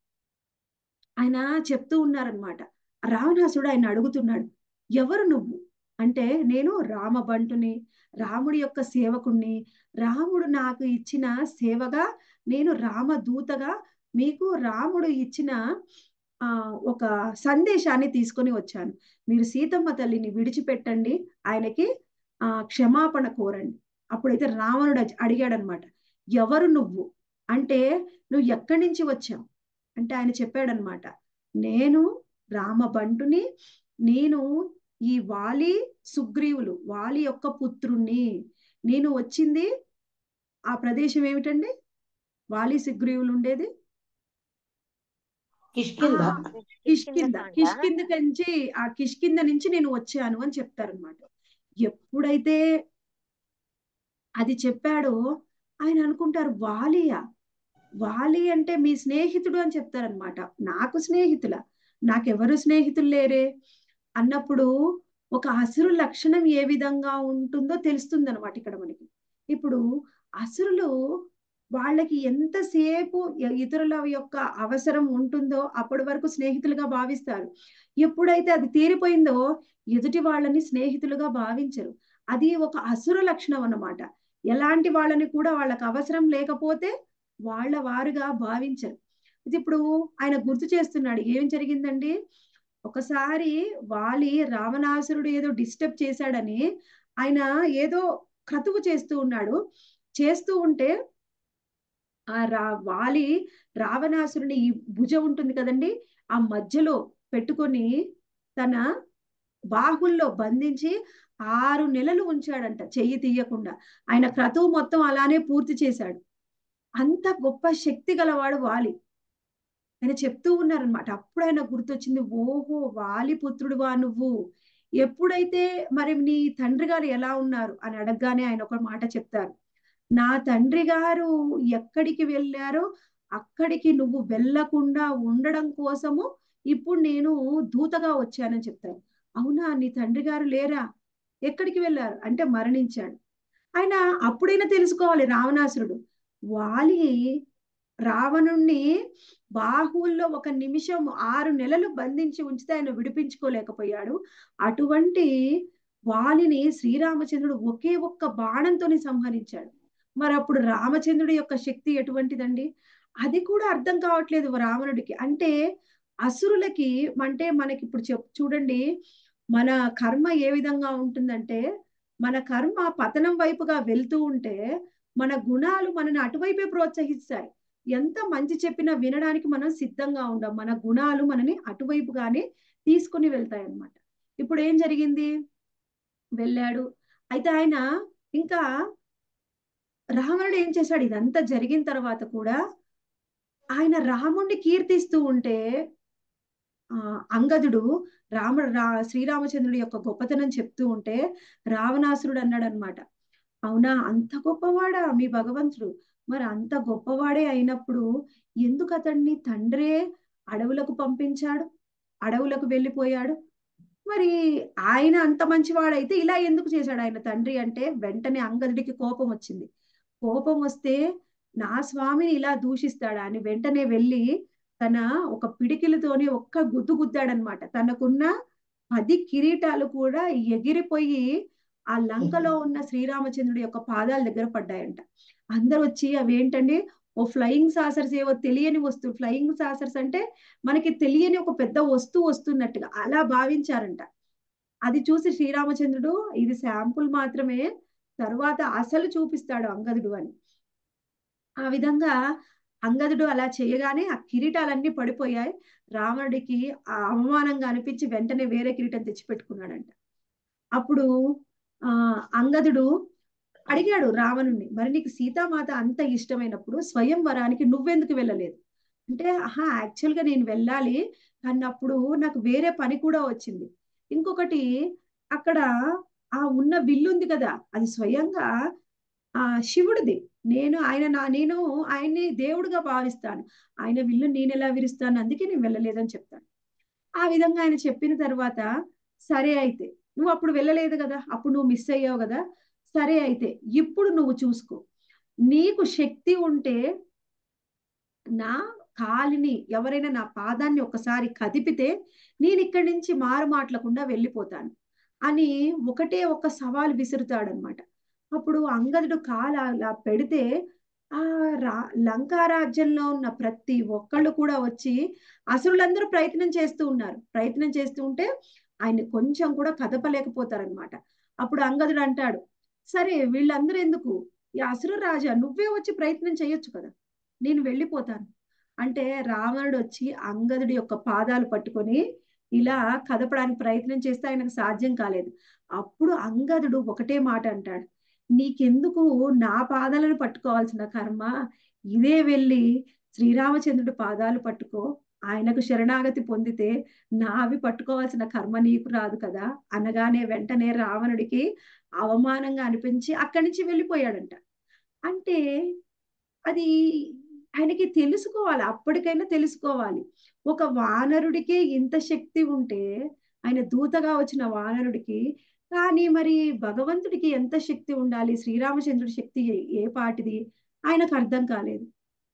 ఆయన చెప్తూ ఉన్నారనమాట రావణాసుడు ఆయన అడుగుతున్నాడు ఎవరు నువ్వు అంటే నేను రామబంటుని రాముడి యొక్క సేవకుణ్ణి రాముడు నాకు ఇచ్చిన సేవగా నేను రామదూతగా మీకు రాముడు ఇచ్చిన ఆ ఒక సందేశాన్ని తీసుకొని వచ్చాను మీరు సీతమ్మ తల్లిని విడిచిపెట్టండి ఆయనకి ఆ క్షమాపణ కోరండి అప్పుడైతే రావణుడు అడిగాడనమాట ఎవరు నువ్వు అంటే నువ్వు ఎక్కడి నుంచి వచ్చావు అంటే ఆయన చెప్పాడనమాట నేను రామబంటుని నేను ఈ వాలి సుగ్రీవులు వాలి యొక్క పుత్రుణ్ణి నేను వచ్చింది ఆ ప్రదేశం ఏమిటండి వాలి సుగ్రీవులు ఉండేది కిష్కింద కిష్కింద కిష్కింద నుంచి ఆ కిష్కింద నుంచి నేను వచ్చాను అని చెప్తారనమాట ఎప్పుడైతే అది చెప్పాడో ఆయన అనుకుంటారు వాలియా వాలి అంటే మీ స్నేహితుడు అని చెప్తారనమాట నాకు స్నేహితుల నాకెవరు స్నేహితులు లేరే అన్నప్పుడు ఒక అసురు లక్షణం ఏ విధంగా ఉంటుందో తెలుస్తుంది అనమాట ఇక్కడ మనకి ఇప్పుడు అసురులు వాళ్ళకి ఎంతసేపు ఇతరుల యొక్క అవసరం ఉంటుందో అప్పటి వరకు స్నేహితులుగా భావిస్తారు ఎప్పుడైతే అది తీరిపోయిందో ఎదుటి వాళ్ళని స్నేహితులుగా భావించరు అది ఒక అసుర లక్షణం అన్నమాట ఎలాంటి వాళ్ళని కూడా వాళ్ళకి అవసరం లేకపోతే వాళ్ళ వారుగా భావించరు ఇది ఇప్పుడు ఆయన గుర్తు చేస్తున్నాడు ఏం జరిగిందండి ఒకసారి వాలి రావణాసురుడు ఏదో డిస్టర్బ్ చేశాడని ఆయన ఏదో క్రతువు చేస్తూ ఉన్నాడు చేస్తూ ఉంటే ఆ రా వాలి రావణాసురుని ఈ భుజ ఉంటుంది కదండి ఆ మధ్యలో పెట్టుకొని తన బాహుల్లో బంధించి ఆరు నెలలు ఉంచాడంట చెయ్యి తీయకుండా ఆయన క్రతువు మొత్తం అలానే పూర్తి చేశాడు అంత గొప్ప శక్తి గలవాడు వాలి ఆయన చెప్తూ ఉన్నారనమాట అప్పుడు ఆయన గుర్తొచ్చింది ఓహో వాలి పుత్రుడువా నువ్వు ఎప్పుడైతే మరి నీ తండ్రి గారు ఎలా ఉన్నారు అని అడగగానే ఆయన ఒక మాట చెప్తారు నా తండ్రి గారు ఎక్కడికి వెళ్ళారో అక్కడికి నువ్వు వెళ్ళకుండా ఉండడం కోసము ఇప్పుడు నేను దూతగా వచ్చానని చెప్తారు అవునా నీ తండ్రి గారు లేరా ఎక్కడికి వెళ్ళారు అంటే మరణించాడు ఆయన అప్పుడైనా తెలుసుకోవాలి రావణాసురుడు వాలి రావణుణ్ణి బాహువుల్లో ఒక నిమిషం ఆరు నెలలు బంధించి ఉంచితే ఆయన విడిపించుకోలేకపోయాడు అటువంటి వాలిని శ్రీరామచంద్రుడు ఒకే ఒక్క బాణంతోని సంహరించాడు మరి అప్పుడు రామచంద్రుడి యొక్క శక్తి ఎటువంటిదండి అది కూడా అర్థం కావట్లేదు రావణుడికి అంటే అసురులకి అంటే మనకి ఇప్పుడు చెప్ చూడండి మన కర్మ ఏ విధంగా ఉంటుందంటే మన కర్మ పతనం వైపుగా వెళ్తూ ఉంటే మన గుణాలు మనని అటువైపే ప్రోత్సహిస్తాయి ఎంత మంచి చెప్పినా వినడానికి మనం సిద్ధంగా ఉండం మన గుణాలు మనని అటువైపుగానే తీసుకుని వెళ్తాయి అన్నమాట ఇప్పుడు ఏం జరిగింది వెళ్ళాడు అయితే ఆయన ఇంకా రావణుడు ఏం చేశాడు ఇదంతా జరిగిన తర్వాత కూడా ఆయన రాముణ్ణి కీర్తిస్తూ ఉంటే ఆ అంగదుడు రాముడు రా శ్రీరామచంద్రుడి యొక్క గొప్పతనం చెప్తూ ఉంటే రావణాసురుడు అన్నాడు అనమాట అవునా అంత గొప్పవాడా మీ భగవంతుడు మరి అంత గొప్పవాడే అయినప్పుడు ఎందుకు అతన్ని తండ్రే అడవులకు పంపించాడు అడవులకు వెళ్ళిపోయాడు మరి ఆయన అంత మంచివాడైతే ఇలా ఎందుకు చేశాడు ఆయన తండ్రి అంటే వెంటనే అంగదుడికి కోపం వచ్చింది కోపం వస్తే నా స్వామిని ఇలా దూషిస్తాడా అని వెంటనే వెళ్ళి తన ఒక పిడికిలతోని ఒక్క గుద్దు గుద్దాడనమాట తనకున్న పది కిరీటాలు కూడా ఎగిరిపోయి ఆ లంకలో ఉన్న శ్రీరామచంద్రుడి యొక్క పాదాల దగ్గర పడ్డాయంట అందరు వచ్చి అవేంటండి ఓ ఫ్లయింగ్ సాసర్స్ ఏవో తెలియని వస్తువు ఫ్లయింగ్ సాసర్స్ అంటే మనకి తెలియని ఒక పెద్ద వస్తువు వస్తున్నట్టుగా అలా భావించారంట అది చూసి శ్రీరామచంద్రుడు ఇది శాంపుల్ మాత్రమే తరువాత అసలు చూపిస్తాడు అంగదుడు అని ఆ విధంగా అంగదుడు అలా చేయగానే ఆ కిరీటాలన్నీ పడిపోయాయి రావణుడికి ఆ అవమానంగా అనిపించి వెంటనే వేరే కిరీటం తెచ్చిపెట్టుకున్నాడంట అప్పుడు ఆ అంగదుడు అడిగాడు రావణుణ్ణి మరి నీకు సీతామాత అంత ఇష్టమైనప్పుడు స్వయంవరానికి నువ్వెందుకు వెళ్ళలేదు అంటే ఆహా యాక్చువల్ గా నేను వెళ్ళాలి కానీ అప్పుడు నాకు వేరే పని కూడా వచ్చింది ఇంకొకటి అక్కడ ఆ ఉన్న విల్లు ఉంది కదా అది స్వయంగా ఆ శివుడిది నేను ఆయన నా నేను ఆయన్ని దేవుడిగా భావిస్తాను ఆయన విల్లు నేను ఎలా విరుస్తాను అందుకే నేను వెళ్ళలేదని చెప్తాను ఆ విధంగా ఆయన చెప్పిన తర్వాత సరే అయితే నువ్వు అప్పుడు వెళ్ళలేదు కదా అప్పుడు నువ్వు మిస్ అయ్యావు కదా సరే అయితే ఇప్పుడు నువ్వు చూసుకో నీకు శక్తి ఉంటే నా కాలిని ఎవరైనా నా పాదాన్ని ఒకసారి కదిపితే నేను ఇక్కడి నుంచి మారు మాటలకుండా వెళ్ళిపోతాను అని ఒకటే ఒక సవాల్ విసురుతాడనమాట అప్పుడు అంగదుడు కాలు అలా పెడితే ఆ రా లంకా రాజ్యంలో ఉన్న ప్రతి ఒక్కళ్ళు కూడా వచ్చి అసురులందరూ ప్రయత్నం చేస్తూ ఉన్నారు ప్రయత్నం చేస్తూ ఉంటే ఆయన కొంచెం కూడా కదపలేకపోతారనమాట అప్పుడు అంగదుడు అంటాడు సరే వీళ్ళందరూ ఎందుకు ఈ అసురు రాజా నువ్వే వచ్చి ప్రయత్నం చేయొచ్చు కదా నేను వెళ్ళిపోతాను అంటే రావణుడు వచ్చి అంగదుడి యొక్క పాదాలు పట్టుకొని ఇలా కదపడానికి ప్రయత్నం చేస్తే ఆయనకు సాధ్యం కాలేదు అప్పుడు అంగదుడు ఒకటే మాట అంటాడు నీకెందుకు నా పాదాలను పట్టుకోవాల్సిన కర్మ ఇదే వెళ్ళి శ్రీరామచంద్రుడి పాదాలు పట్టుకో ఆయనకు శరణాగతి పొందితే నావి పట్టుకోవాల్సిన కర్మ నీకు రాదు కదా అనగానే వెంటనే రావణుడికి అవమానంగా అనిపించి అక్కడి నుంచి వెళ్ళిపోయాడంట అంటే అది ఆయనకి తెలుసుకోవాలి అప్పటికైనా తెలుసుకోవాలి ఒక వానరుడికే ఇంత శక్తి ఉంటే ఆయన దూతగా వచ్చిన వానరుడికి కానీ మరి భగవంతుడికి ఎంత శక్తి ఉండాలి శ్రీరామచంద్రుడి శక్తి ఏ పాటిది ఆయనకు అర్థం కాలేదు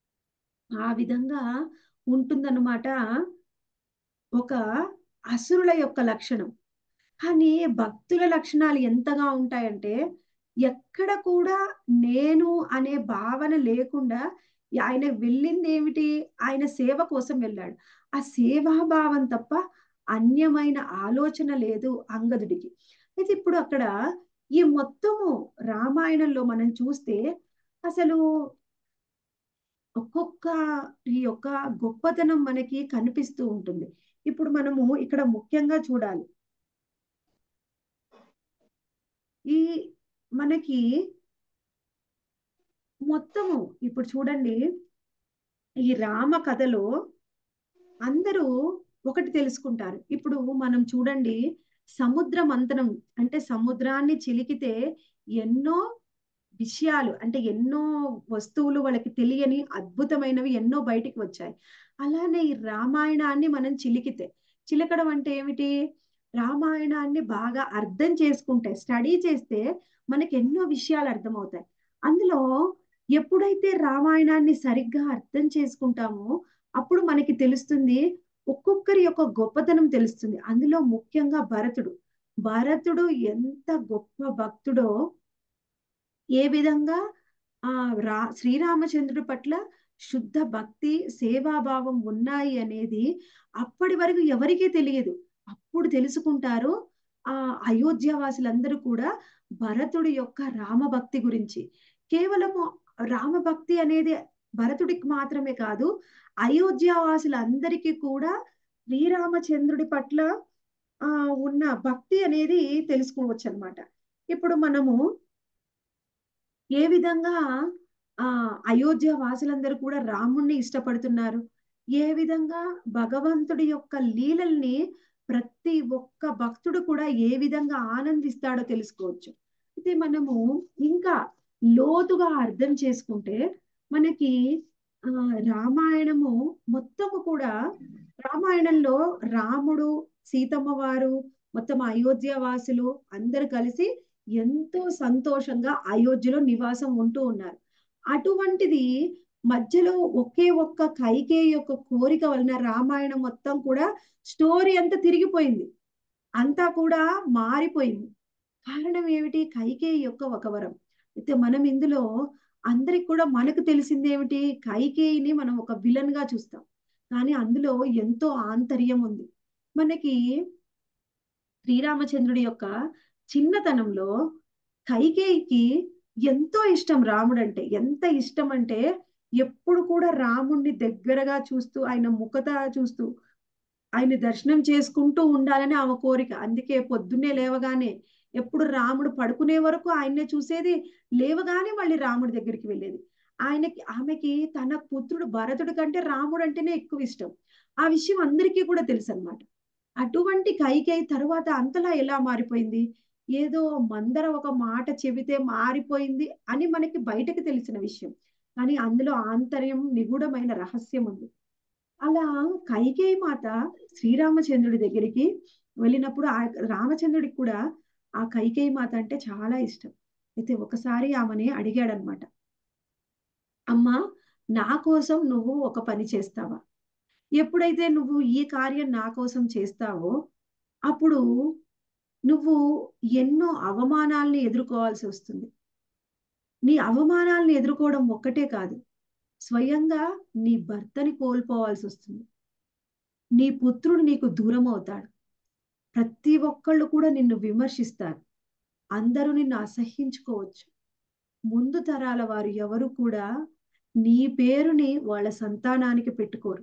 ఆ విధంగా ఉంటుందన్నమాట ఒక అసురుల యొక్క లక్షణం కానీ భక్తుల లక్షణాలు ఎంతగా ఉంటాయంటే ఎక్కడ కూడా నేను అనే భావన లేకుండా ఆయన వెళ్ళింది ఏమిటి ఆయన సేవ కోసం వెళ్ళాడు ఆ సేవాభావం తప్ప అన్యమైన ఆలోచన లేదు అంగదుడికి అయితే ఇప్పుడు అక్కడ ఈ మొత్తము రామాయణంలో మనం చూస్తే అసలు ఒక్కొక్క ఈ యొక్క గొప్పతనం మనకి కనిపిస్తూ ఉంటుంది ఇప్పుడు మనము ఇక్కడ ముఖ్యంగా చూడాలి ఈ మనకి మొత్తము ఇప్పుడు చూడండి ఈ రామ కథలో అందరూ ఒకటి తెలుసుకుంటారు ఇప్పుడు మనం చూడండి సముద్ర మంతనం అంటే సముద్రాన్ని చిలికితే ఎన్నో విషయాలు అంటే ఎన్నో వస్తువులు వాళ్ళకి తెలియని అద్భుతమైనవి ఎన్నో బయటికి వచ్చాయి అలానే ఈ రామాయణాన్ని మనం చిలికితే చిలకడం అంటే ఏమిటి రామాయణాన్ని బాగా అర్థం చేసుకుంటే స్టడీ చేస్తే మనకి ఎన్నో విషయాలు అర్థమవుతాయి అందులో ఎప్పుడైతే రామాయణాన్ని సరిగ్గా అర్థం చేసుకుంటామో అప్పుడు మనకి తెలుస్తుంది ఒక్కొక్కరి యొక్క గొప్పతనం తెలుస్తుంది అందులో ముఖ్యంగా భరతుడు భరతుడు ఎంత గొప్ప భక్తుడో ఏ విధంగా ఆ రా శ్రీరామచంద్రుడి పట్ల శుద్ధ భక్తి సేవాభావం ఉన్నాయి అనేది అప్పటి వరకు ఎవరికీ తెలియదు అప్పుడు తెలుసుకుంటారు ఆ అయోధ్యవాసులందరూ కూడా భరతుడి యొక్క రామభక్తి గురించి కేవలము రామభక్తి అనేది భరతుడికి మాత్రమే కాదు అయోధ్యవాసులందరికీ కూడా శ్రీరామచంద్రుడి పట్ల ఆ ఉన్న భక్తి అనేది తెలుసుకోవచ్చు అనమాట ఇప్పుడు మనము ఏ విధంగా ఆ అయోధ్య వాసులందరూ కూడా రాముణ్ణి ఇష్టపడుతున్నారు ఏ విధంగా భగవంతుడి యొక్క లీలల్ని ప్రతి ఒక్క భక్తుడు కూడా ఏ విధంగా ఆనందిస్తాడో తెలుసుకోవచ్చు అయితే మనము ఇంకా లోతుగా అర్థం చేసుకుంటే మనకి ఆ రామాయణము మొత్తము కూడా రామాయణంలో రాముడు సీతమ్మ వారు మొత్తం అయోధ్య వాసులు అందరు కలిసి ఎంతో సంతోషంగా అయోధ్యలో నివాసం ఉంటూ ఉన్నారు అటువంటిది మధ్యలో ఒకే ఒక్క కైకేయి యొక్క కోరిక వలన రామాయణం మొత్తం కూడా స్టోరీ అంతా తిరిగిపోయింది అంతా కూడా మారిపోయింది కారణం ఏమిటి కైకేయి యొక్క ఒక వరం అయితే మనం ఇందులో అందరికి కూడా మనకు తెలిసింది ఏమిటి కైకేయిని మనం ఒక విలన్ గా చూస్తాం కానీ అందులో ఎంతో ఆంతర్యం ఉంది మనకి శ్రీరామచంద్రుడి యొక్క చిన్నతనంలో కైకేయికి ఎంతో ఇష్టం రాముడు అంటే ఎంత ఇష్టం అంటే ఎప్పుడు కూడా రాముణ్ణి దగ్గరగా చూస్తూ ఆయన ముఖత చూస్తూ ఆయన దర్శనం చేసుకుంటూ ఉండాలని ఆమె కోరిక అందుకే పొద్దున్నే లేవగానే ఎప్పుడు రాముడు పడుకునే వరకు ఆయన్నే చూసేది లేవగానే మళ్ళీ రాముడి దగ్గరికి వెళ్ళేది ఆయనకి ఆమెకి తన పుత్రుడు భరతుడి కంటే రాముడు అంటేనే ఎక్కువ ఇష్టం ఆ విషయం అందరికీ కూడా తెలుసు అనమాట అటువంటి కైకేయి తరువాత అంతలా ఎలా మారిపోయింది ఏదో మందర ఒక మాట చెబితే మారిపోయింది అని మనకి బయటకు తెలిసిన విషయం కానీ అందులో ఆంతర్యం నిగూఢమైన రహస్యం ఉంది అలా కైకేయి మాత శ్రీరామచంద్రుడి దగ్గరికి వెళ్ళినప్పుడు ఆ రామచంద్రుడికి కూడా ఆ కైకేయి మాత అంటే చాలా ఇష్టం అయితే ఒకసారి ఆమెని అడిగాడనమాట అమ్మా నా కోసం నువ్వు ఒక పని చేస్తావా ఎప్పుడైతే నువ్వు ఈ కార్యం నా కోసం చేస్తావో అప్పుడు నువ్వు ఎన్నో అవమానాల్ని ఎదుర్కోవాల్సి వస్తుంది నీ అవమానాల్ని ఎదుర్కోవడం ఒక్కటే కాదు స్వయంగా నీ భర్తని కోల్పోవాల్సి వస్తుంది నీ పుత్రుడు నీకు దూరం అవుతాడు ప్రతి ఒక్కళ్ళు కూడా నిన్ను విమర్శిస్తారు అందరూ నిన్ను అసహించుకోవచ్చు ముందు తరాల వారు ఎవరు కూడా నీ పేరుని వాళ్ళ సంతానానికి పెట్టుకోరు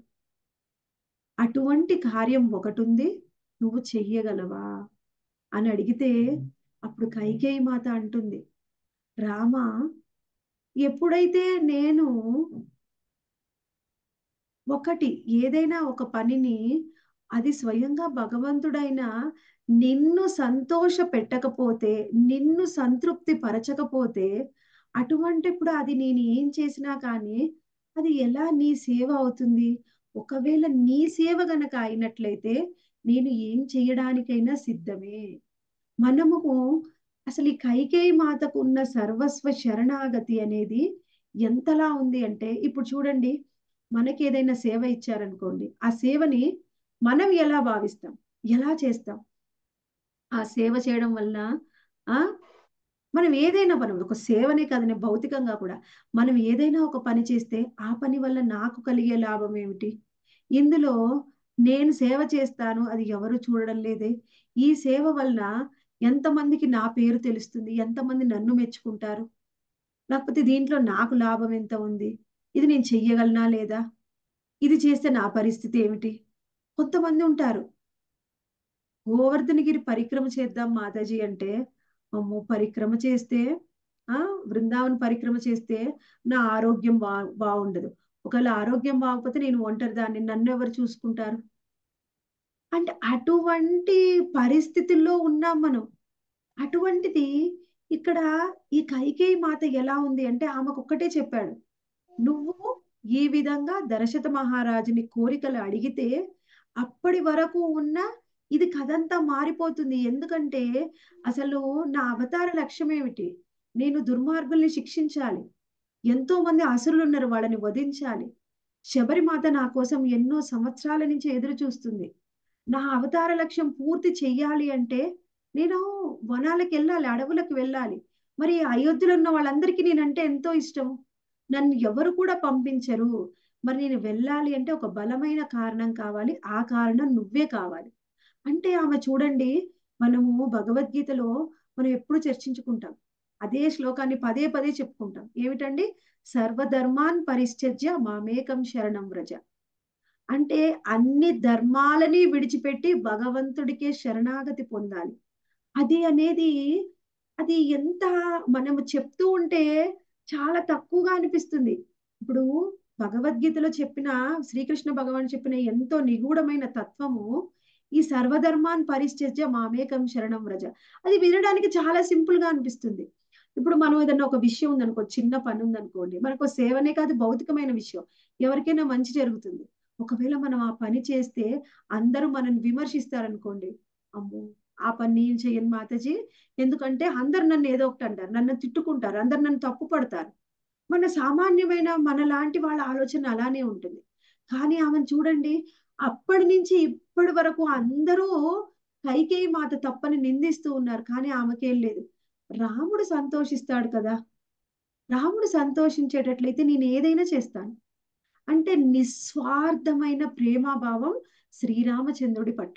అటువంటి కార్యం ఒకటి ఉంది నువ్వు చెయ్యగలవా అని అడిగితే అప్పుడు కైకేయి మాత అంటుంది రామ ఎప్పుడైతే నేను ఒకటి ఏదైనా ఒక పనిని అది స్వయంగా భగవంతుడైన నిన్ను సంతోష పెట్టకపోతే నిన్ను సంతృప్తి పరచకపోతే అటువంటిప్పుడు అది నేను ఏం చేసినా కానీ అది ఎలా నీ సేవ అవుతుంది ఒకవేళ నీ సేవ గనక అయినట్లయితే నేను ఏం చేయడానికైనా సిద్ధమే మనము అసలు ఈ కైకేయి మాతకు ఉన్న సర్వస్వ శరణాగతి అనేది ఎంతలా ఉంది అంటే ఇప్పుడు చూడండి మనకి ఏదైనా సేవ ఇచ్చారనుకోండి ఆ సేవని మనం ఎలా భావిస్తాం ఎలా చేస్తాం ఆ సేవ చేయడం వల్ల ఆ మనం ఏదైనా పని ఒక సేవనే కాదని భౌతికంగా కూడా మనం ఏదైనా ఒక పని చేస్తే ఆ పని వల్ల నాకు కలిగే లాభం ఏమిటి ఇందులో నేను సేవ చేస్తాను అది ఎవరు చూడడం లేదే ఈ సేవ వల్ల ఎంతమందికి నా పేరు తెలుస్తుంది ఎంతమంది నన్ను మెచ్చుకుంటారు లేకపోతే దీంట్లో నాకు లాభం ఎంత ఉంది ఇది నేను చెయ్యగలనా లేదా ఇది చేస్తే నా పరిస్థితి ఏమిటి కొంతమంది ఉంటారు గోవర్ధనగిరి పరిక్రమ చేద్దాం మాతాజీ అంటే అమ్మో పరిక్రమ చేస్తే ఆ బృందావన పరిక్రమ చేస్తే నా ఆరోగ్యం బా బాగుండదు ఒకవేళ ఆరోగ్యం బాగపోతే నేను ఒంటరి దాన్ని నన్ను ఎవరు చూసుకుంటారు అంటే అటువంటి పరిస్థితుల్లో ఉన్నాం మనం అటువంటిది ఇక్కడ ఈ కైకేయి మాత ఎలా ఉంది అంటే ఆమెకు ఒక్కటే చెప్పాడు నువ్వు ఈ విధంగా దశరథ మహారాజుని కోరికలు అడిగితే అప్పటి వరకు ఉన్న ఇది కథంతా మారిపోతుంది ఎందుకంటే అసలు నా అవతార లక్ష్యం ఏమిటి నేను దుర్మార్గుల్ని శిక్షించాలి ఎంతో మంది అసురులు ఉన్నారు వాళ్ళని వధించాలి శబరిమాత నా కోసం ఎన్నో సంవత్సరాల నుంచి ఎదురు చూస్తుంది నా అవతార లక్ష్యం పూర్తి చెయ్యాలి అంటే నేను వనాలకు వెళ్ళాలి అడవులకు వెళ్ళాలి మరి అయోధ్యలో ఉన్న వాళ్ళందరికీ నేనంటే ఎంతో ఇష్టం నన్ను ఎవరు కూడా పంపించరు మరి నేను వెళ్ళాలి అంటే ఒక బలమైన కారణం కావాలి ఆ కారణం నువ్వే కావాలి అంటే ఆమె చూడండి మనము భగవద్గీతలో మనం ఎప్పుడు చర్చించుకుంటాం అదే శ్లోకాన్ని పదే పదే చెప్పుకుంటాం ఏమిటండి సర్వధర్మాన్ పరిశ్చర్య మామేకం శరణం వ్రజ అంటే అన్ని ధర్మాలని విడిచిపెట్టి భగవంతుడికే శరణాగతి పొందాలి అది అనేది అది ఎంత మనము చెప్తూ ఉంటే చాలా తక్కువగా అనిపిస్తుంది ఇప్పుడు భగవద్గీతలో చెప్పిన శ్రీకృష్ణ భగవాన్ చెప్పిన ఎంతో నిగూఢమైన తత్వము ఈ సర్వధర్మాన్ పరిశ్చర్య మామేకం శరణం వ్రజ అది వినడానికి చాలా సింపుల్ గా అనిపిస్తుంది ఇప్పుడు మనం ఏదన్నా ఒక విషయం ఉందనుకో చిన్న పని ఉందనుకోండి మనకు సేవనే కాదు భౌతికమైన విషయం ఎవరికైనా మంచి జరుగుతుంది ఒకవేళ మనం ఆ పని చేస్తే అందరూ మనల్ని విమర్శిస్తారనుకోండి అమ్మో ఆ పని నేను చెయ్యను మాతాజీ ఎందుకంటే అందరు నన్ను ఏదో ఒకటి అంటారు నన్ను తిట్టుకుంటారు అందరు నన్ను తప్పు పడతారు మన సామాన్యమైన మన లాంటి వాళ్ళ ఆలోచన అలానే ఉంటుంది కానీ ఆమెను చూడండి అప్పటి నుంచి ఇప్పటి వరకు అందరూ కైకేయి మాత తప్పని నిందిస్తూ ఉన్నారు కానీ ఆమెకేం లేదు రాముడు సంతోషిస్తాడు కదా రాముడు సంతోషించేటట్లయితే నేను ఏదైనా చేస్తాను అంటే నిస్వార్థమైన ప్రేమాభావం శ్రీరామచంద్రుడి పట్ల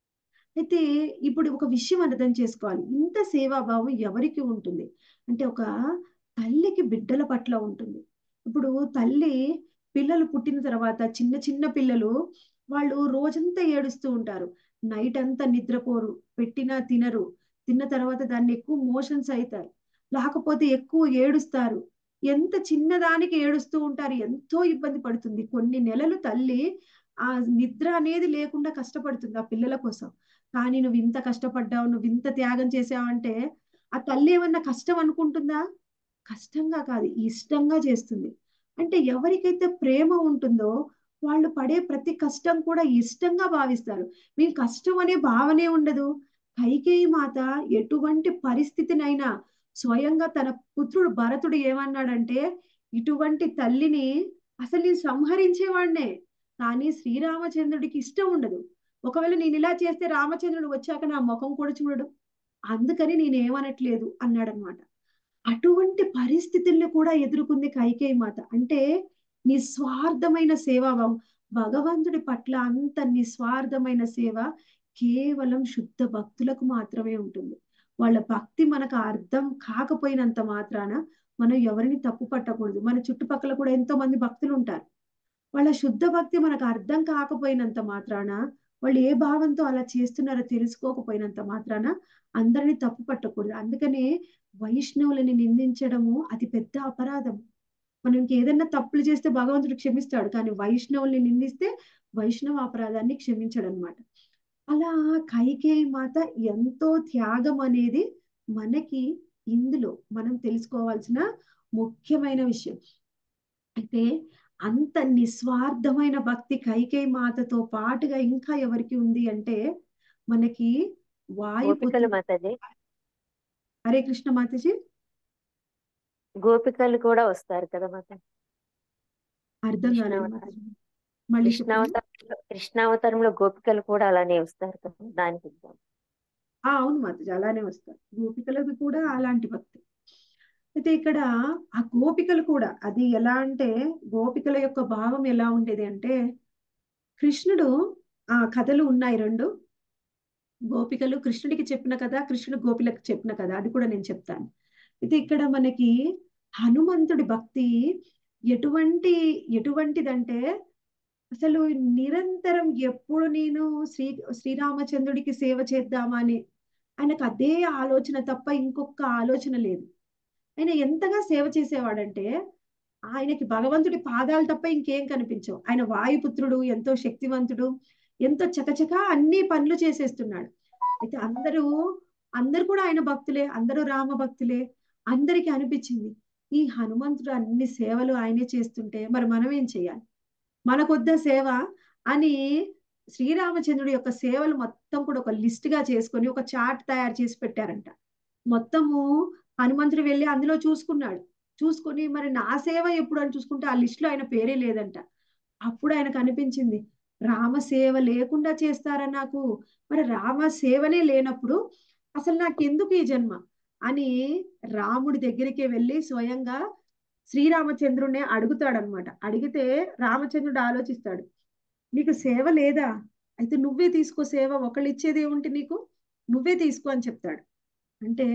అయితే ఇప్పుడు ఒక విషయం అర్థం చేసుకోవాలి ఇంత సేవాభావం ఎవరికి ఉంటుంది అంటే ఒక తల్లికి బిడ్డల పట్ల ఉంటుంది ఇప్పుడు తల్లి పిల్లలు పుట్టిన తర్వాత చిన్న చిన్న పిల్లలు వాళ్ళు రోజంతా ఏడుస్తూ ఉంటారు నైట్ అంతా నిద్రపోరు పెట్టినా తినరు తిన్న తర్వాత దాన్ని ఎక్కువ మోషన్స్ అవుతాయి లేకపోతే ఎక్కువ ఏడుస్తారు ఎంత చిన్నదానికి ఏడుస్తూ ఉంటారు ఎంతో ఇబ్బంది పడుతుంది కొన్ని నెలలు తల్లి ఆ నిద్ర అనేది లేకుండా కష్టపడుతుంది ఆ పిల్లల కోసం కానీ నువ్వు ఇంత కష్టపడ్డావు నువ్వు ఇంత త్యాగం చేసావంటే ఆ తల్లి ఏమన్నా కష్టం అనుకుంటుందా కష్టంగా కాదు ఇష్టంగా చేస్తుంది అంటే ఎవరికైతే ప్రేమ ఉంటుందో వాళ్ళు పడే ప్రతి కష్టం కూడా ఇష్టంగా భావిస్తారు మీకు కష్టం అనే భావనే ఉండదు కైకేయి మాత ఎటువంటి పరిస్థితినైనా స్వయంగా తన పుత్రుడు భరతుడు ఏమన్నాడంటే ఇటువంటి తల్లిని అసలు నేను సంహరించేవాడినే కానీ శ్రీరామచంద్రుడికి ఇష్టం ఉండదు ఒకవేళ నేను ఇలా చేస్తే రామచంద్రుడు వచ్చాక నా ముఖం కూడా చూడడు అందుకని నేనేమనట్లేదు అన్నాడనమాట అటువంటి పరిస్థితుల్ని కూడా ఎదుర్కొంది కైకేయి మాత అంటే నిస్వార్థమైన సేవాభావం భగవంతుడి పట్ల అంత నిస్వార్థమైన సేవ కేవలం శుద్ధ భక్తులకు మాత్రమే ఉంటుంది వాళ్ళ భక్తి మనకు అర్థం కాకపోయినంత మాత్రాన మనం ఎవరిని తప్పు పట్టకూడదు మన చుట్టుపక్కల కూడా ఎంతో మంది భక్తులు ఉంటారు వాళ్ళ శుద్ధ భక్తి మనకు అర్థం కాకపోయినంత మాత్రాన వాళ్ళు ఏ భావంతో అలా చేస్తున్నారో తెలుసుకోకపోయినంత మాత్రాన అందరిని తప్పు పట్టకూడదు అందుకనే వైష్ణవులని నిందించడము అది పెద్ద అపరాధం మనం ఇంకేదన్నా తప్పులు చేస్తే భగవంతుడు క్షమిస్తాడు కానీ వైష్ణవుల్ని నిందిస్తే వైష్ణవ అపరాధాన్ని క్షమించడు అనమాట అలా కైకేయి మాత ఎంతో త్యాగం అనేది మనకి ఇందులో మనం తెలుసుకోవాల్సిన ముఖ్యమైన విషయం అయితే అంత నిస్వార్థమైన భక్తి కైకేయి మాతతో పాటుగా ఇంకా ఎవరికి ఉంది అంటే మనకి వాయుపుత్ర గోపికలు మాతాజీ హరే కృష్ణ మాతజీ గోపికలు కూడా వస్తారు కదా మాత అర్థం కాలేదు కృష్ణావతారం. మాతాజీ మళ్ళీ చెప్పండి కృష్ణావతారంలో కృష్ణావతారంలో గోపికలు కూడా అలానే వస్తారు కదా దానికి example. ఆ అవును మాతాజీ అలానే వస్తారు గోపికలకు కూడా అలాంటి భక్తి అయితే ఇక్కడ ఆ గోపికలు కూడా అది ఎలా అంటే గోపికల యొక్క భావం ఎలా ఉండేది అంటే కృష్ణుడు ఆ కథలు ఉన్నాయి రెండు గోపికలు కృష్ణుడికి చెప్పిన కథ కృష్ణుడు గోపిలకు చెప్పిన కథ అది కూడా నేను చెప్తాను అయితే ఇక్కడ మనకి హనుమంతుడి భక్తి ఎటువంటి ఎటువంటిదంటే అసలు నిరంతరం ఎప్పుడు నేను శ్రీ శ్రీరామచంద్రుడికి సేవ చేద్దామా అని ఆయనకు అదే ఆలోచన తప్ప ఇంకొక ఆలోచన లేదు ఆయన ఎంతగా సేవ చేసేవాడంటే ఆయనకి భగవంతుడి పాదాలు తప్ప ఇంకేం కనిపించవు ఆయన వాయుపుత్రుడు ఎంతో శక్తివంతుడు ఎంతో చకచక అన్ని పనులు చేసేస్తున్నాడు అయితే అందరూ అందరు కూడా ఆయన భక్తులే అందరూ రామ భక్తులే అందరికీ అనిపించింది ఈ హనుమంతుడు అన్ని సేవలు ఆయనే చేస్తుంటే మరి మనం ఏం చేయాలి మనకొద్ద సేవ అని శ్రీరామచంద్రుడి యొక్క సేవలు మొత్తం కూడా ఒక లిస్ట్ గా చేసుకొని ఒక చార్ట్ తయారు చేసి పెట్టారంట మొత్తము హనుమంతుడు వెళ్ళి అందులో చూసుకున్నాడు చూసుకొని మరి నా సేవ ఎప్పుడు అని చూసుకుంటే ఆ లిస్ట్ లో ఆయన పేరే లేదంట అప్పుడు ఆయనకు అనిపించింది రామ సేవ లేకుండా చేస్తారా నాకు మరి రామ సేవనే లేనప్పుడు అసలు నాకెందుకు ఈ జన్మ అని రాముడి దగ్గరికి వెళ్ళి స్వయంగా శ్రీరామచంద్రుడిని అడుగుతాడనమాట అడిగితే రామచంద్రుడు ఆలోచిస్తాడు నీకు సేవ లేదా అయితే నువ్వే తీసుకో సేవ ఒకళ్ళు ఇచ్చేది ఏముంటి నీకు నువ్వే తీసుకో అని చెప్తాడు అంటే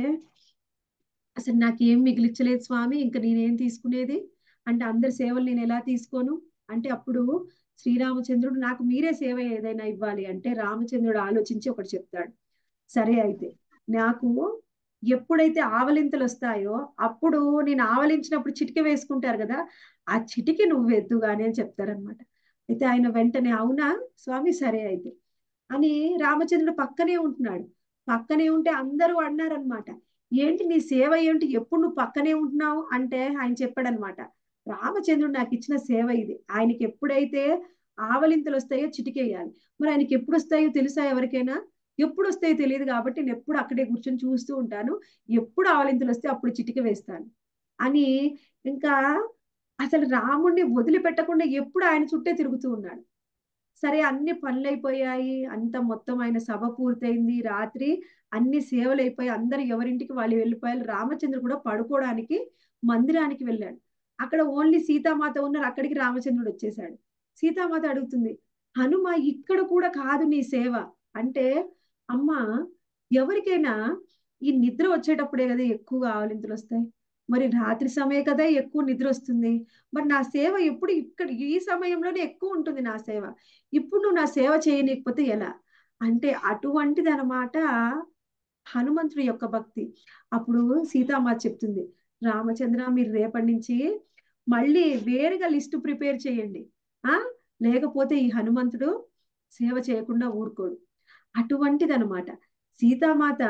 అసలు నాకేం మిగిలిచ్చలేదు స్వామి ఇంకా నేనేం తీసుకునేది అంటే అందరి సేవలు నేను ఎలా తీసుకోను అంటే అప్పుడు శ్రీరామచంద్రుడు నాకు మీరే సేవ ఏదైనా ఇవ్వాలి అంటే రామచంద్రుడు ఆలోచించి ఒకటి చెప్తాడు సరే అయితే నాకు ఎప్పుడైతే ఆవలింతలు వస్తాయో అప్పుడు నేను ఆవలించినప్పుడు చిటిక వేసుకుంటారు కదా ఆ చిటికి నువ్వు ఎద్దుగానే అని చెప్తారనమాట అయితే ఆయన వెంటనే అవునా స్వామి సరే అయితే అని రామచంద్రుడు పక్కనే ఉంటున్నాడు పక్కనే ఉంటే అందరూ అన్నారనమాట ఏంటి నీ సేవ ఏంటి ఎప్పుడు నువ్వు పక్కనే ఉంటున్నావు అంటే ఆయన చెప్పాడనమాట రామచంద్రుడు నాకు ఇచ్చిన సేవ ఇది ఆయనకి ఎప్పుడైతే ఆవలింతలు వస్తాయో చిటికేయాలి మరి ఆయనకి ఎప్పుడు వస్తాయో తెలుసా ఎవరికైనా ఎప్పుడు వస్తాయో తెలియదు కాబట్టి నేను ఎప్పుడు అక్కడే కూర్చొని చూస్తూ ఉంటాను ఎప్పుడు ఆవలింతలు వస్తే అప్పుడు చిటిక వేస్తాను అని ఇంకా అసలు రాముడిని వదిలిపెట్టకుండా ఎప్పుడు ఆయన చుట్టే తిరుగుతూ ఉన్నాడు సరే అన్ని పనులు అయిపోయాయి అంత మొత్తం ఆయన సభ పూర్తయింది రాత్రి అన్ని సేవలు అయిపోయి అందరు ఎవరింటికి వాళ్ళు వెళ్ళిపోయారు రామచంద్రుడు కూడా పడుకోవడానికి మందిరానికి వెళ్ళాడు అక్కడ ఓన్లీ సీతామాత ఉన్నారు అక్కడికి రామచంద్రుడు వచ్చేసాడు సీతామాత అడుగుతుంది హనుమ ఇక్కడ కూడా కాదు నీ సేవ అంటే అమ్మ ఎవరికైనా ఈ నిద్ర వచ్చేటప్పుడే కదా ఎక్కువగా ఆవలింతలు వస్తాయి మరి రాత్రి సమయం కదా ఎక్కువ నిద్ర వస్తుంది మరి నా సేవ ఎప్పుడు ఇక్కడ ఈ సమయంలోనే ఎక్కువ ఉంటుంది నా సేవ ఇప్పుడు నువ్వు నా సేవ చేయనీయకపోతే ఎలా అంటే అటువంటిది అనమాట హనుమంతుడి యొక్క భక్తి అప్పుడు సీతామాత చెప్తుంది రామచంద్ర మీరు రేపటి నుంచి మళ్ళీ వేరుగా లిస్టు ప్రిపేర్ చేయండి ఆ లేకపోతే ఈ హనుమంతుడు సేవ చేయకుండా ఊరుకోడు అటువంటిది అనమాట సీతామాత